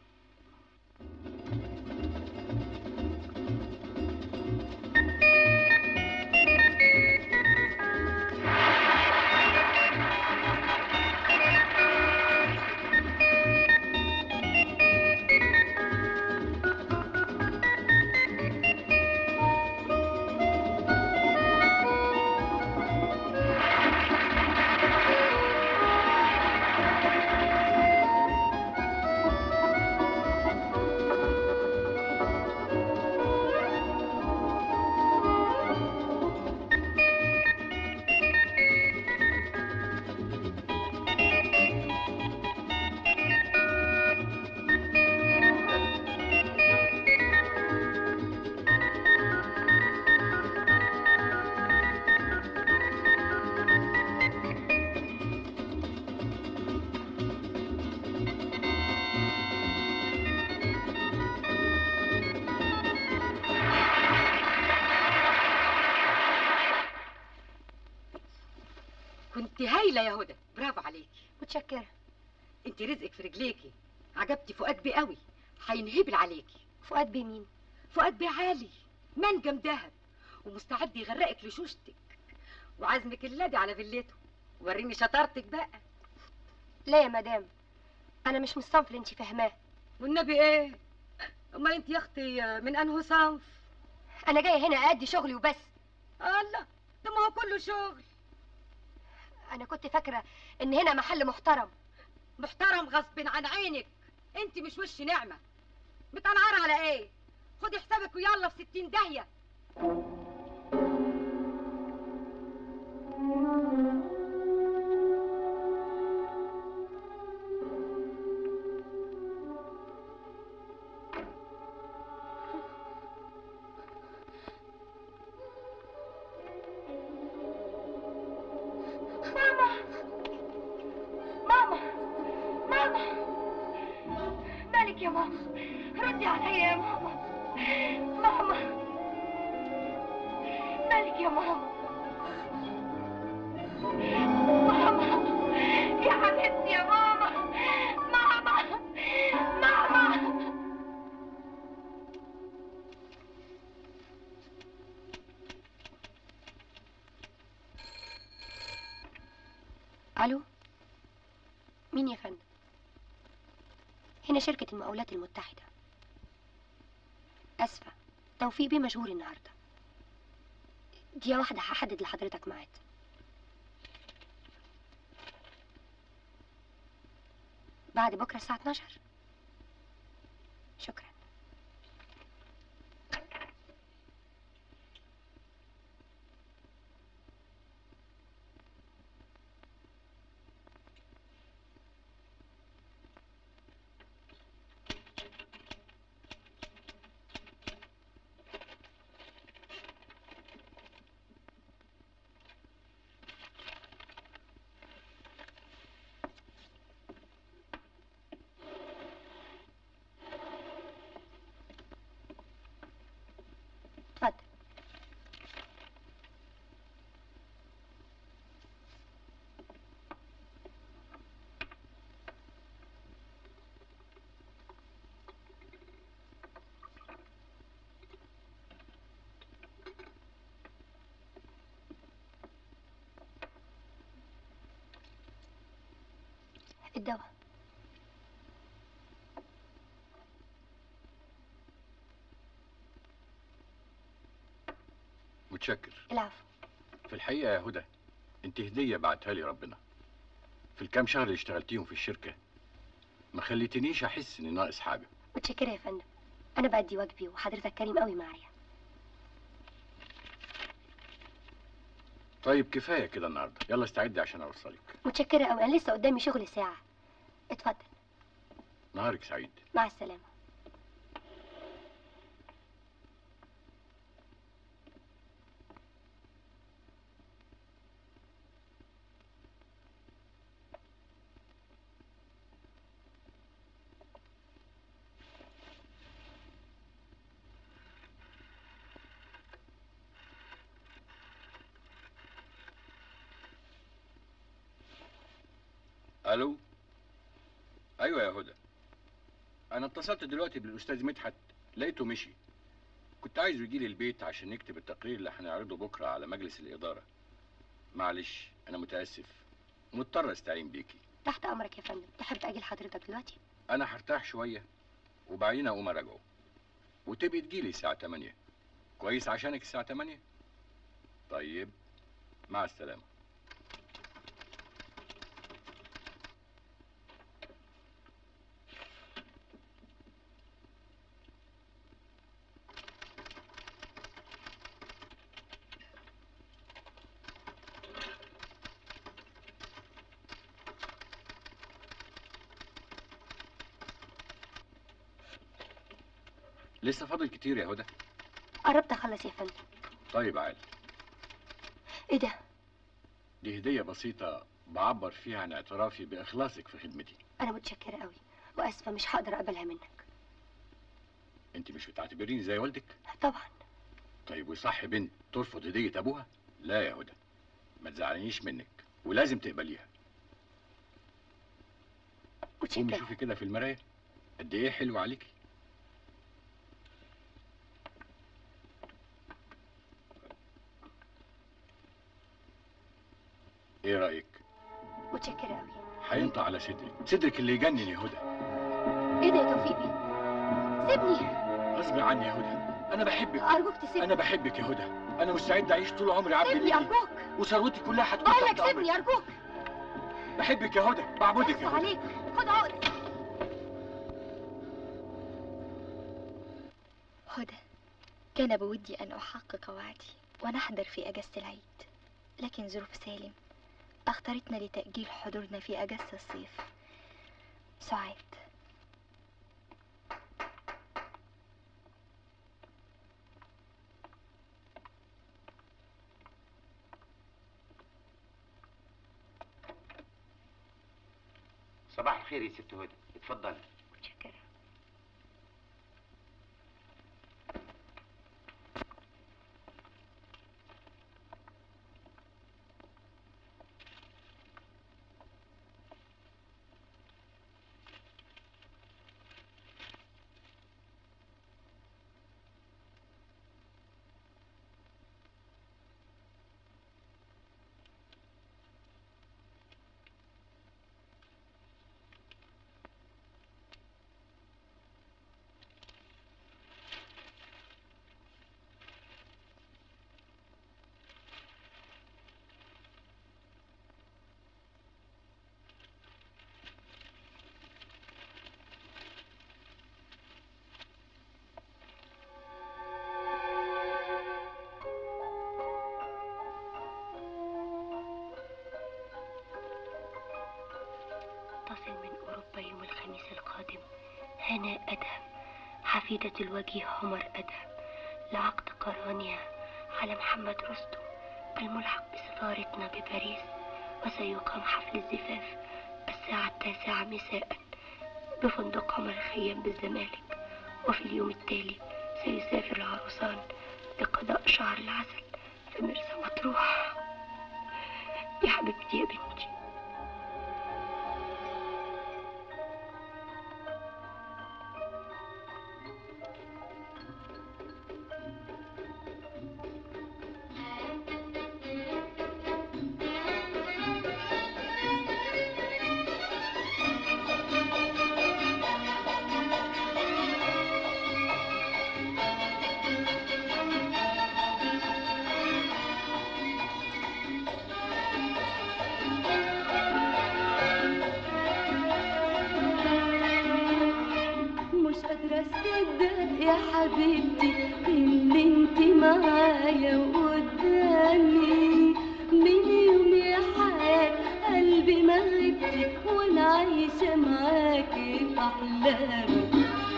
كنت هايله يا هدى برافو عليكي متشكره انت رزقك في رجليكي عجبتي فؤاد بيه قوي هينهبل عليكي فؤاد بيه مين فؤاد بيه عالي منجم دهب ومستعد يغرقك لشوشتك وعزمك اللادي على فيلته وريني شطارتك بقى لا يا مدام انا مش من الصنف اللي انت فاهماه والنبي ايه امال انت يا اختي من انه صنف انا جايه هنا ادي شغلي وبس الله ده ما هو كله شغل انا كنت فاكره ان هنا محل محترم محترم غصب عن عينك انت مش وش نعمه متنعره على ايه خدي حسابك ويلا في ستين داهيه ماما ماما ماما مالك يا ماما ردي عليا يا ماما ماما مالك يا ماما ماما يا حبيبتي يا ماما ماما ماما الو مين يا فندم هنا شركة المقاولات المتحدة اسفة توفيق بيه مشغول النهاردة دقيقة واحدة هحدد لحضرتك ميعاد بعد بكرة الساعة 12 شكرا اتفضل الدواء متشكر العفو في الحقيقة يا هدى انت هدية بعتها لي ربنا في الكام شهر اللي اشتغلتيهم في الشركة ما خليتنيش احس اني ناقص حاجة متشكرة يا فندم أنا بأدي واجبي وحضرتك كريم قوي معايا طيب كفاية كده النهاردة يلا استعدي عشان اوصلك متشكرة قوي أنا لسه قدامي شغل ساعة اتفضل نهارك سعيد مع السلامة الو ايوه يا هدى انا اتصلت دلوقتي بالاستاذ مدحت لقيته مشي كنت عايزه يجي لي البيت عشان نكتب التقرير اللي هنعرضه بكره على مجلس الاداره معلش انا متاسف مضطر استعين بيكي تحت أمرك يا فندم تحب أجي لحضرتك دلوقتي انا هرتاح شويه وبعدين اقوم اراجعه وتبقي تجيلي الساعه 8 كويس عشانك الساعه 8 طيب مع السلامه لسه فاضل كتير يا هدى قربت أخلص يا فندم طيب عال إيه ده دي هديه بسيطه بعبر فيها عن اعترافي باخلاصك في خدمتي أنا متشكرة قوي وأسفة مش هقدر أقبلها منك انت مش بتعتبريني زي والدك طبعا طيب وصح بنت ترفض هديه ابوها لا يا هدى ما تزعلنيش منك ولازم تقبليها قومي متشكرة شوفي كده في المرايه قد ايه حلو عليكي صدرك صدرك اللي يجنن يا هدى ايه ده يا توفيق بيه سيبني غصب عني يا هدى انا بحبك ارجوك تسيبني انا بحبك يا هدى انا مستعد اعيش طول عمري عبد سيبني ليكي ارجوك وثروتي كلها هتكون بقول تحت لك سيبني امرك ارجوك بحبك يا هدى بعبدك يا اخص هدى عليك خد عقد هدى كان بودي أن أحقق وعدي ونحضر في أجازة العيد لكن ظروف سالم أخطرتنا لتأجيل حضورنا في أجازة الصيف سعاد صباح الخير يا ست هدى اتفضلي متشكرة تصل من أوروبا يوم الخميس القادم هناء أدهم حفيدة الوجيه عمر أدهم لعقد قرانها على محمد رستم الملحق بسفارتنا بباريس وسيقام حفل الزفاف الساعة التاسعة مساء بفندق عمر الخيام بالزمالك وفي اليوم التالي سيسافر العروسان لقضاء شهر العسل في مرسى مطروح يا حبيبتي يا بنتي مش قادرة أصدق يا حبيبتي إن انت معايا وقدامي من يوم يا حياة قلبي ما غبتي وأنا عايشة معاكي في أحلامي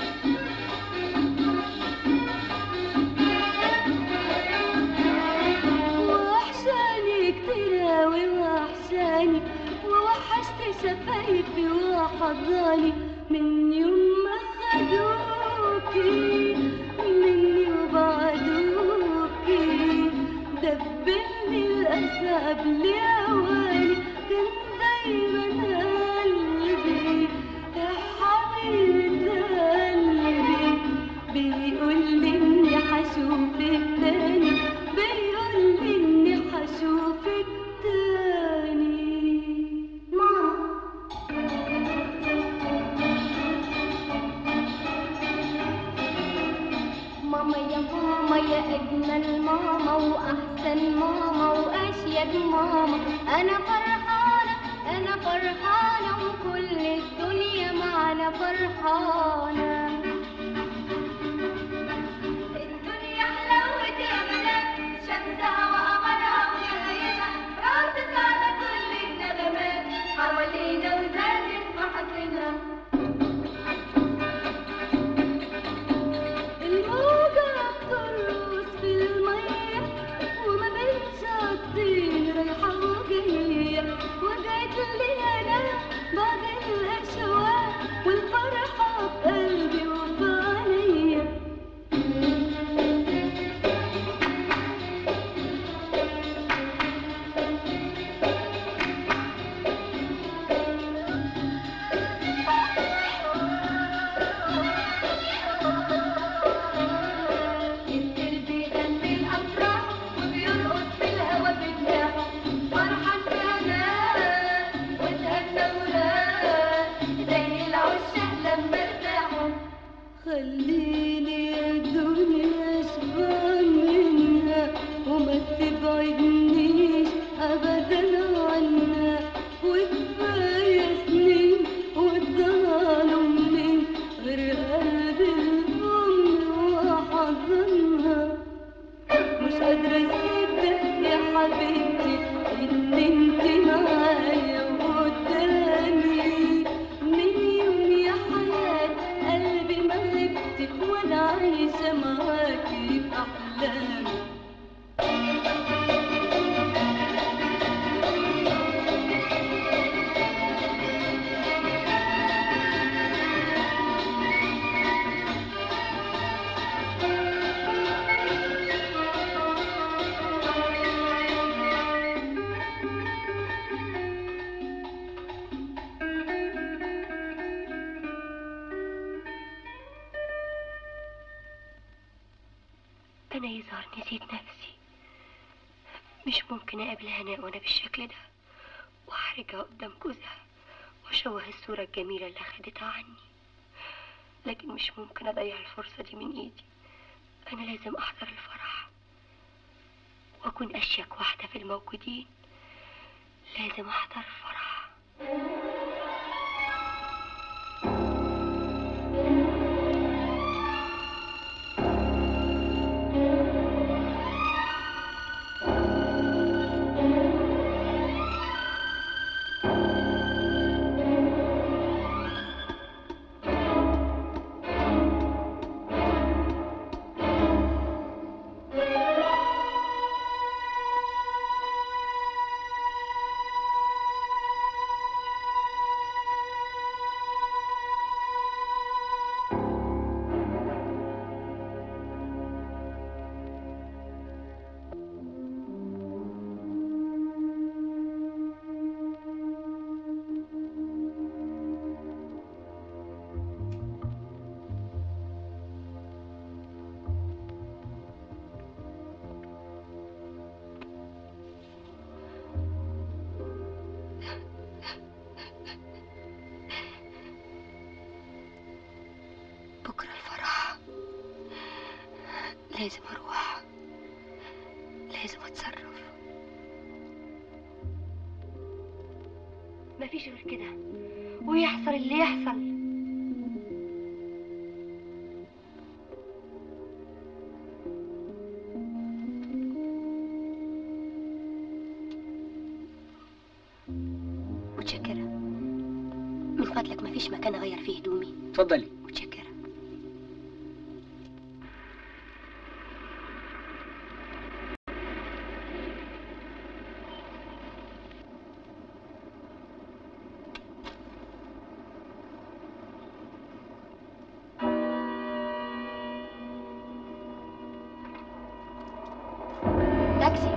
وحشاني كتير أوي وحشاني ووحشت شفايفي وحضاني من يوم ما خدوكي مني وبعدوكي دبلني الأسى قبل أواني كان دايما قلبي يا حبيبة قلبي بيقول لي إني هشوفك تاني بيقول لي إني هشوفك تاني ماما ماما يا ماما يا أجمل ماما وأحسن ماما وأشيك ماما أنا فرحانة أنا فرحانة وكل الدنيا معانا فرحانة الدنيا حلاوة يا بنات شمسها وقمرها وشهيتها راست على كل النغمات حوالينا وزادت محاسنها الموجة بترقص في المية وما بين شطين رايحة وجاية وجات لي أنا بعد الأشواق والفرحة في قلبي أنا يظهر نسيت نفسي مش ممكن أقابل هناء وأنا بالشكل ده وأحرجها قدام جوزها وأشوه الصورة الجميلة اللي أخدتها عني لكن مش ممكن أضيع الفرصة دي من إيدي أنا لازم أحضر الفرح وأكون أشيك واحدة في الموجودين لازم أحضر الفرح بكرة الفرح لازم أروح لازم أتصرف مفيش غير كده ويحصل اللي يحصل متشكرة من فضلك مفيش مكان أغير فيه هدومي اتفضلي متشكرة تاكسي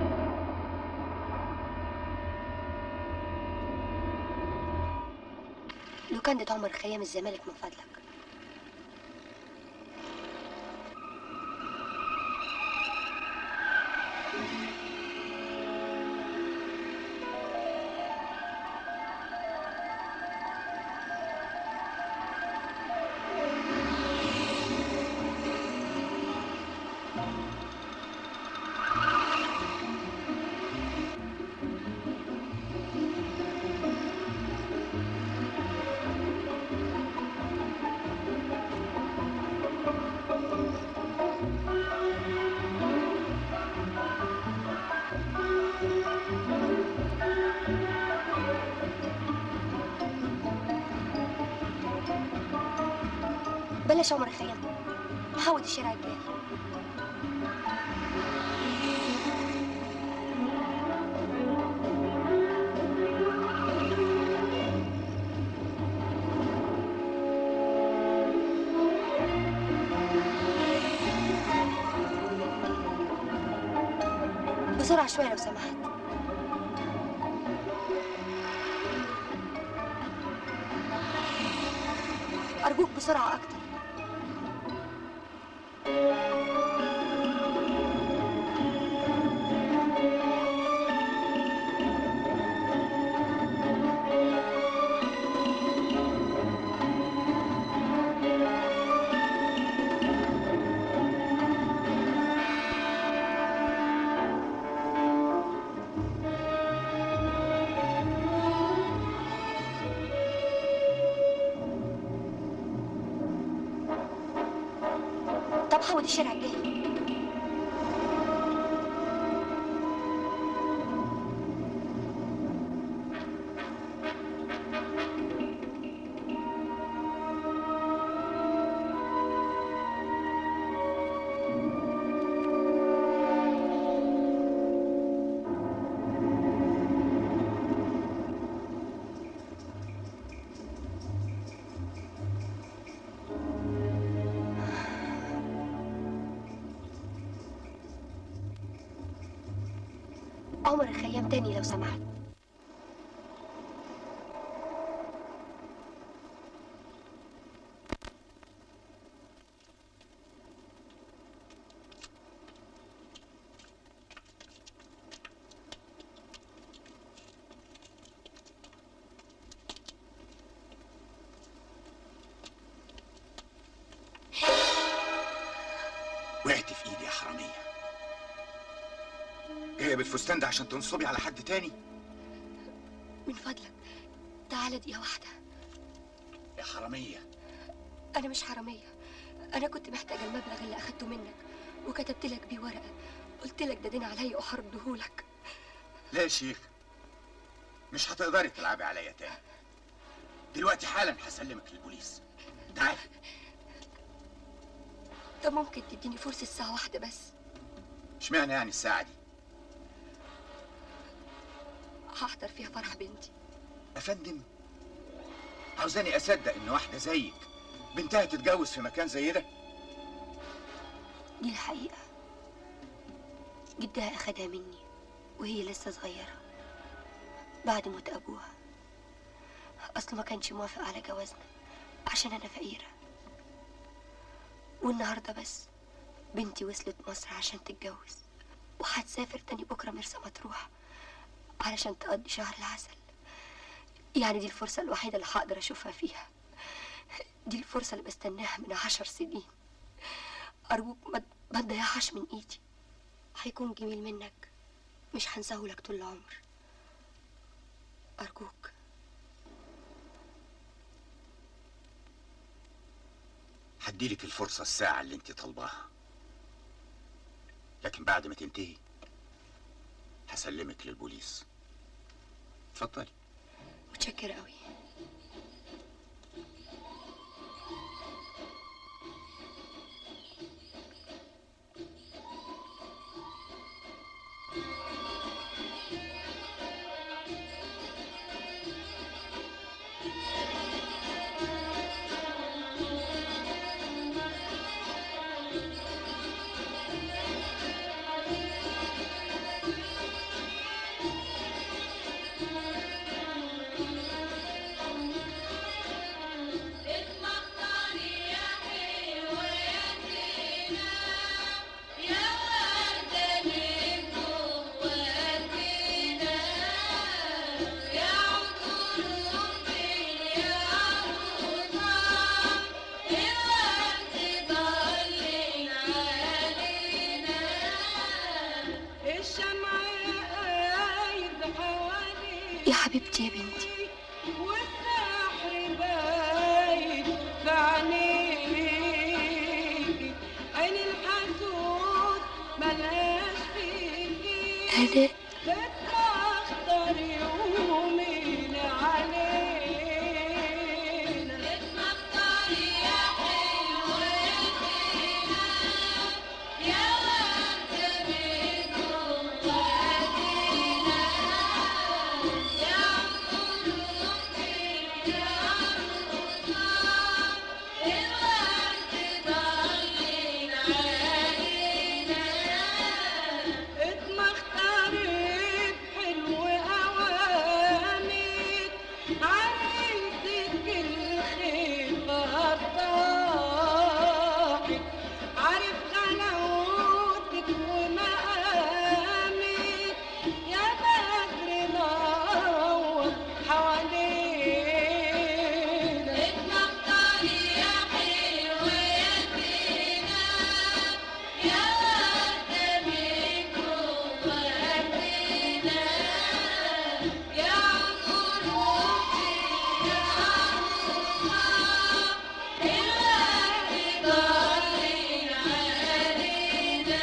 لوكاندة عمر خيام الزمالك من فضلك بلاش عمر خيام حاول الشارع الجاي بسرعة شوية لو سمحت أرجوك بسرعة أكتر طب حاول الشارع الجاي عمر الخيام تاني لو سمحت وقعت في ايدي يا حراميه جايه بالفستان ده عشان تنصبي على حد تاني من فضلك تعالى دقيقة واحدة يا حراميه أنا مش حرامية أنا كنت محتاجة المبلغ اللي أخدته منك وكتبت لك بيه ورقة قلت لك ده دين عليا وهردهولك لا يا شيخ مش هتقدري تلعبي عليا تاني دلوقتي حالا هسلمك للبوليس تعالي طب ممكن تديني فرصة ساعة واحدة بس اشمعنى يعني الساعه دي هحضر فيها فرح بنتي يا فندم عاوزاني اصدق ان واحده زيك بنتها تتجوز في مكان زي ده دي الحقيقة جدها أخدها مني وهي لسه صغيرة بعد موت أبوها أصله ما كانش موافق على جوازنا عشان أنا فقيرة والنهاردة بس بنتي وصلت مصر عشان تتجوز وهتسافر تاني بكرة مرسى مطروح علشان تقضي شهر العسل يعني دي الفرصة الوحيدة اللي هقدر أشوفها فيها دي الفرصة اللي بستناها من عشر سنين أرجوك ما ما تضيعهاش من إيدي هيكون جميل منك مش هنساهولك طول العمر أرجوك هديلك الفرصه الساعه اللي انت طالباها لكن بعد ما تنتهي هسلمك للبوليس اتفضلي متشكرة أوي الشمع قايد حواليك يا حبيبتي يا بنتي والسحر باين في عينيكي عين الحسود ملهاش فيكي هناء تتأخر يومين علينا تتمخطري يا حلوة يا ورد من جواتنا يا قلوبي يا روضة الورد ضلين علينا اتمختاري بحلو اوامك عريسك الخير غطاحك عارف غلاوتك ومقامك يا بدر نور حوالينا اتمختاري يا حلوة يا زينة يا وردة من جواتنا يا قلوبي يا روضة الورد ضلين علينا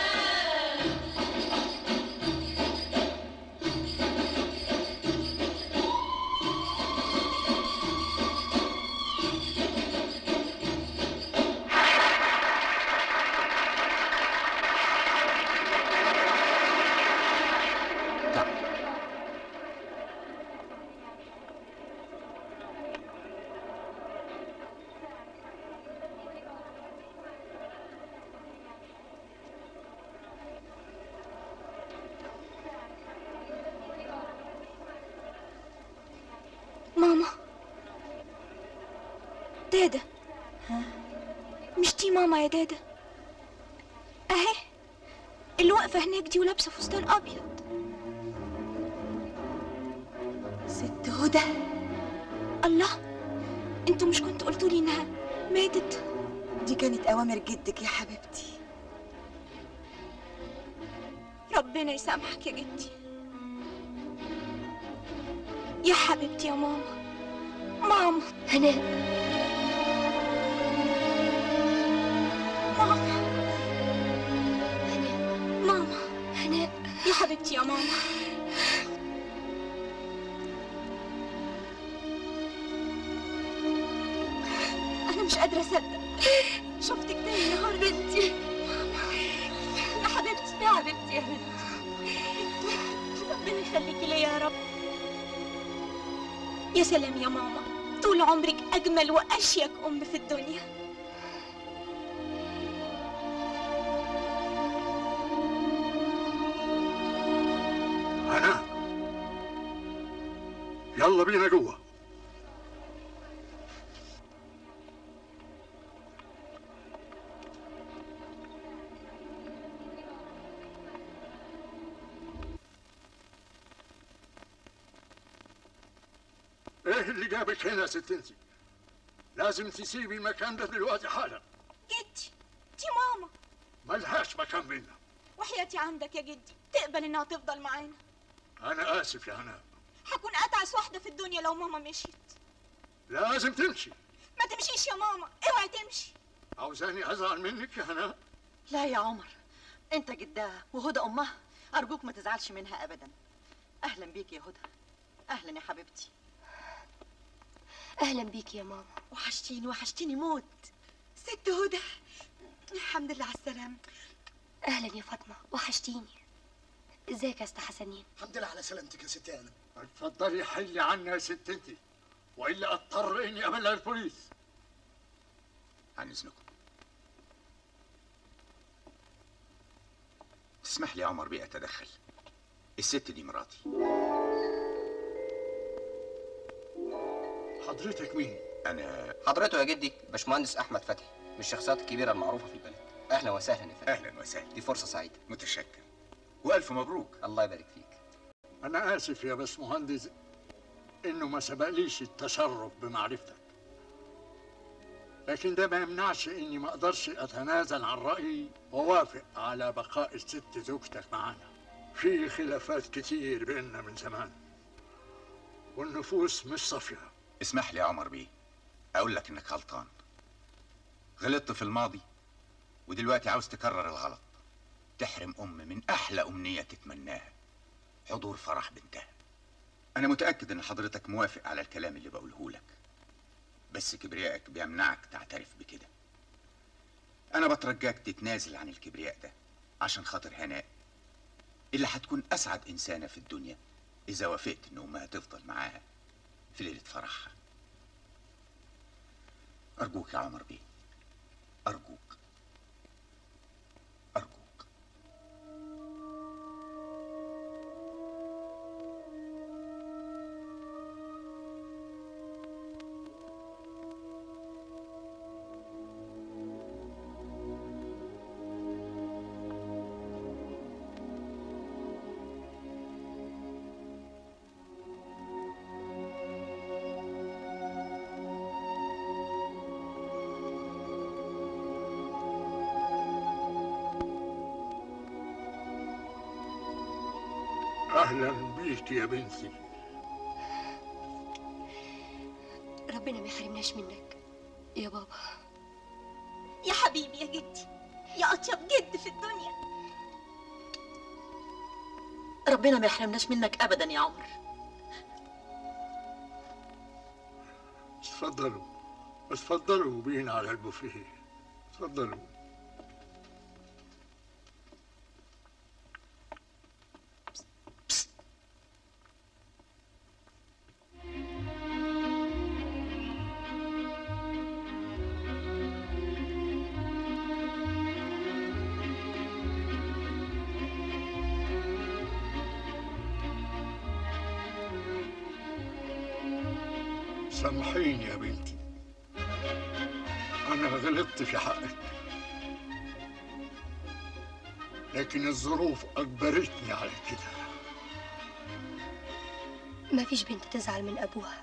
ماما دادا مش دي ماما يا دادا اهي اللي واقفة هناك دي ولابسة فستان أبيض ست هدى الله انتوا مش كنتوا قلتوا لي انها ماتت دي كانت أوامر جدك يا حبيبتي ربنا يسامحك يا جدي يا حبيبتي يا ماما ماما هناء ماما ماما هناء يا حبيبتي يا ماما أنا مش قادرة أصدق شفتك تاني نهار بنتي يا حبيبتي يا حبيبتي يا بنتي ربنا يخليكي ليا يا رب يا سلام يا ماما طول عمرك أجمل وأشيك أم في الدنيا هنا يلا بينا جوه ايه اللي جابك هنا يا ست انتي لازم تسيبي المكان ده دلوقتي حالا جدي دي ماما ملهاش مكان بينا وحياتي عندك يا جدي تقبل إنها تفضل معانا انا اسف يا هنا هكون أتعس واحدة في الدنيا لو ماما مشيت لازم تمشي ما تمشيش يا ماما اوعي تمشي عاوزاني ازعل منك يا هنا لا يا عمر انت جدها وهدى امها ارجوك ما تزعلش منها ابدا اهلا بيك يا هدى اهلا يا حبيبتي اهلا بيك يا ماما وحشتيني وحشتيني موت ست هدى الحمد لله على السلامه اهلا يا فاطمه وحشتيني ازيك يا استا حسنين الحمد لله على سلامتك يا ست انا اتفضلي حلي عنا يا ست انتي والا اضطر اني ابلغ البوليس عن اذنكم تسمح لي يا عمر بيه اتدخل الست دي مراتي حضرتك مين انا حضرته يا جدي باشمهندس احمد فتحي من الشخصيات الكبيره المعروفه في البلد اهلا وسهلا يا فندم اهلا وسهلا دي فرصه سعيده متشكر والف مبروك الله يبارك فيك انا اسف يا بس مهندس انه ما سبقليش التشرف بمعرفتك لكن ده ما يمنعش اني ما اقدرش اتنازل عن رايي ووافق على بقاء الست زوجتك معانا في خلافات كتير بيننا من زمان والنفوس مش صافيه اسمح لي يا عمر بيه اقول لك انك غلطان غلطت في الماضي ودلوقتي عاوز تكرر الغلط تحرم ام من احلى امنيه تتمناها حضور فرح بنتها انا متاكد ان حضرتك موافق على الكلام اللي بقوله لك بس كبريائك بيمنعك تعترف بكده انا بترجاك تتنازل عن الكبرياء ده عشان خاطر هناء اللي هتكون اسعد انسانه في الدنيا اذا وافقت ان امها تفضل معاها في ليله فرحها ارجوك يا عمر بيه ارجوك ارجوك اهلا بيك يا بنتي ربنا ما يحرمناش منك يا بابا يا حبيبي يا جدي يا أطيب جد في الدنيا ربنا ما يحرمناش منك ابدا يا عمر اتفضلوا اتفضلوا بينا على البوفيه اتفضلوا سامحيني يا بنتي أنا غلطت في حقك لكن الظروف أجبرتني على كده ما فيش بنت تزعل من ابوها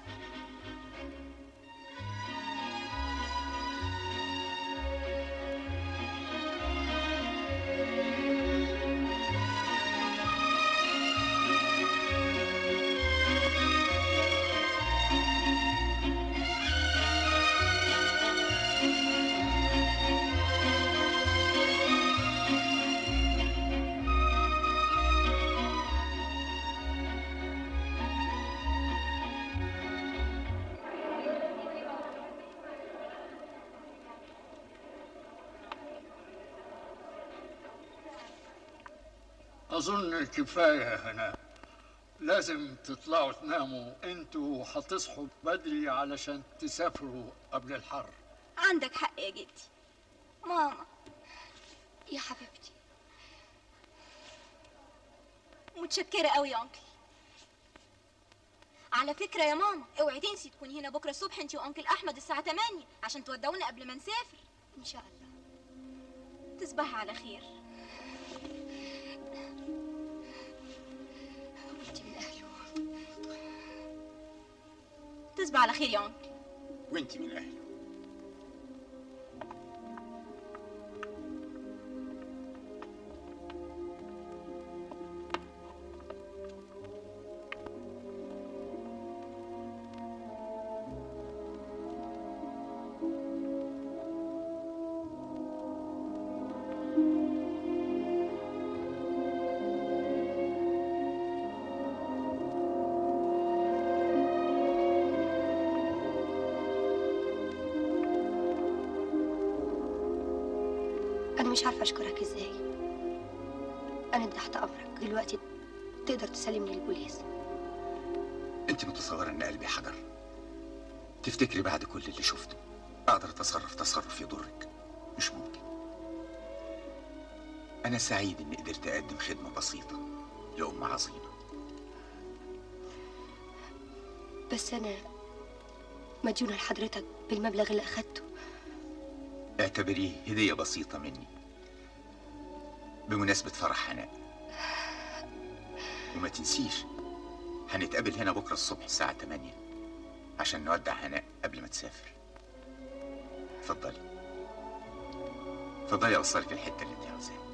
أظن كفاية يا هناء لازم تطلعوا تناموا انتوا هتصحوا بدري علشان تسافروا قبل الحر عندك حق يا جدي ماما يا حبيبتي متشكرة قوي يا أنكل على فكرة يا ماما اوعي تنسي تكوني هنا بكرة الصبح انتي وأنكل أحمد الساعة 8 عشان تودونا قبل ما نسافر إن شاء الله تصبحي على خير انت من أهله تصبح على خير يا أنكل وانت من اهله أنا مش عارفة أشكرك إزاي أنا تحت أمرك دلوقتي تقدر تسلمني للبوليس انت متصوره ان قلبي حجر تفتكري بعد كل اللي شفته اقدر اتصرف تصرف يضرك مش ممكن انا سعيد اني قدرت اقدم خدمه بسيطه لام عظيمه بس أنا مديونة لحضرتك بالمبلغ اللي أخدته اعتبريه هديه بسيطه مني بمناسبه فرح هناء وما تنسيش هنتقابل هنا بكره الصبح الساعه 8 عشان نودع هناء قبل ما تسافر اتفضلي اتفضلي اوصلك الحته اللي انت عاوزاها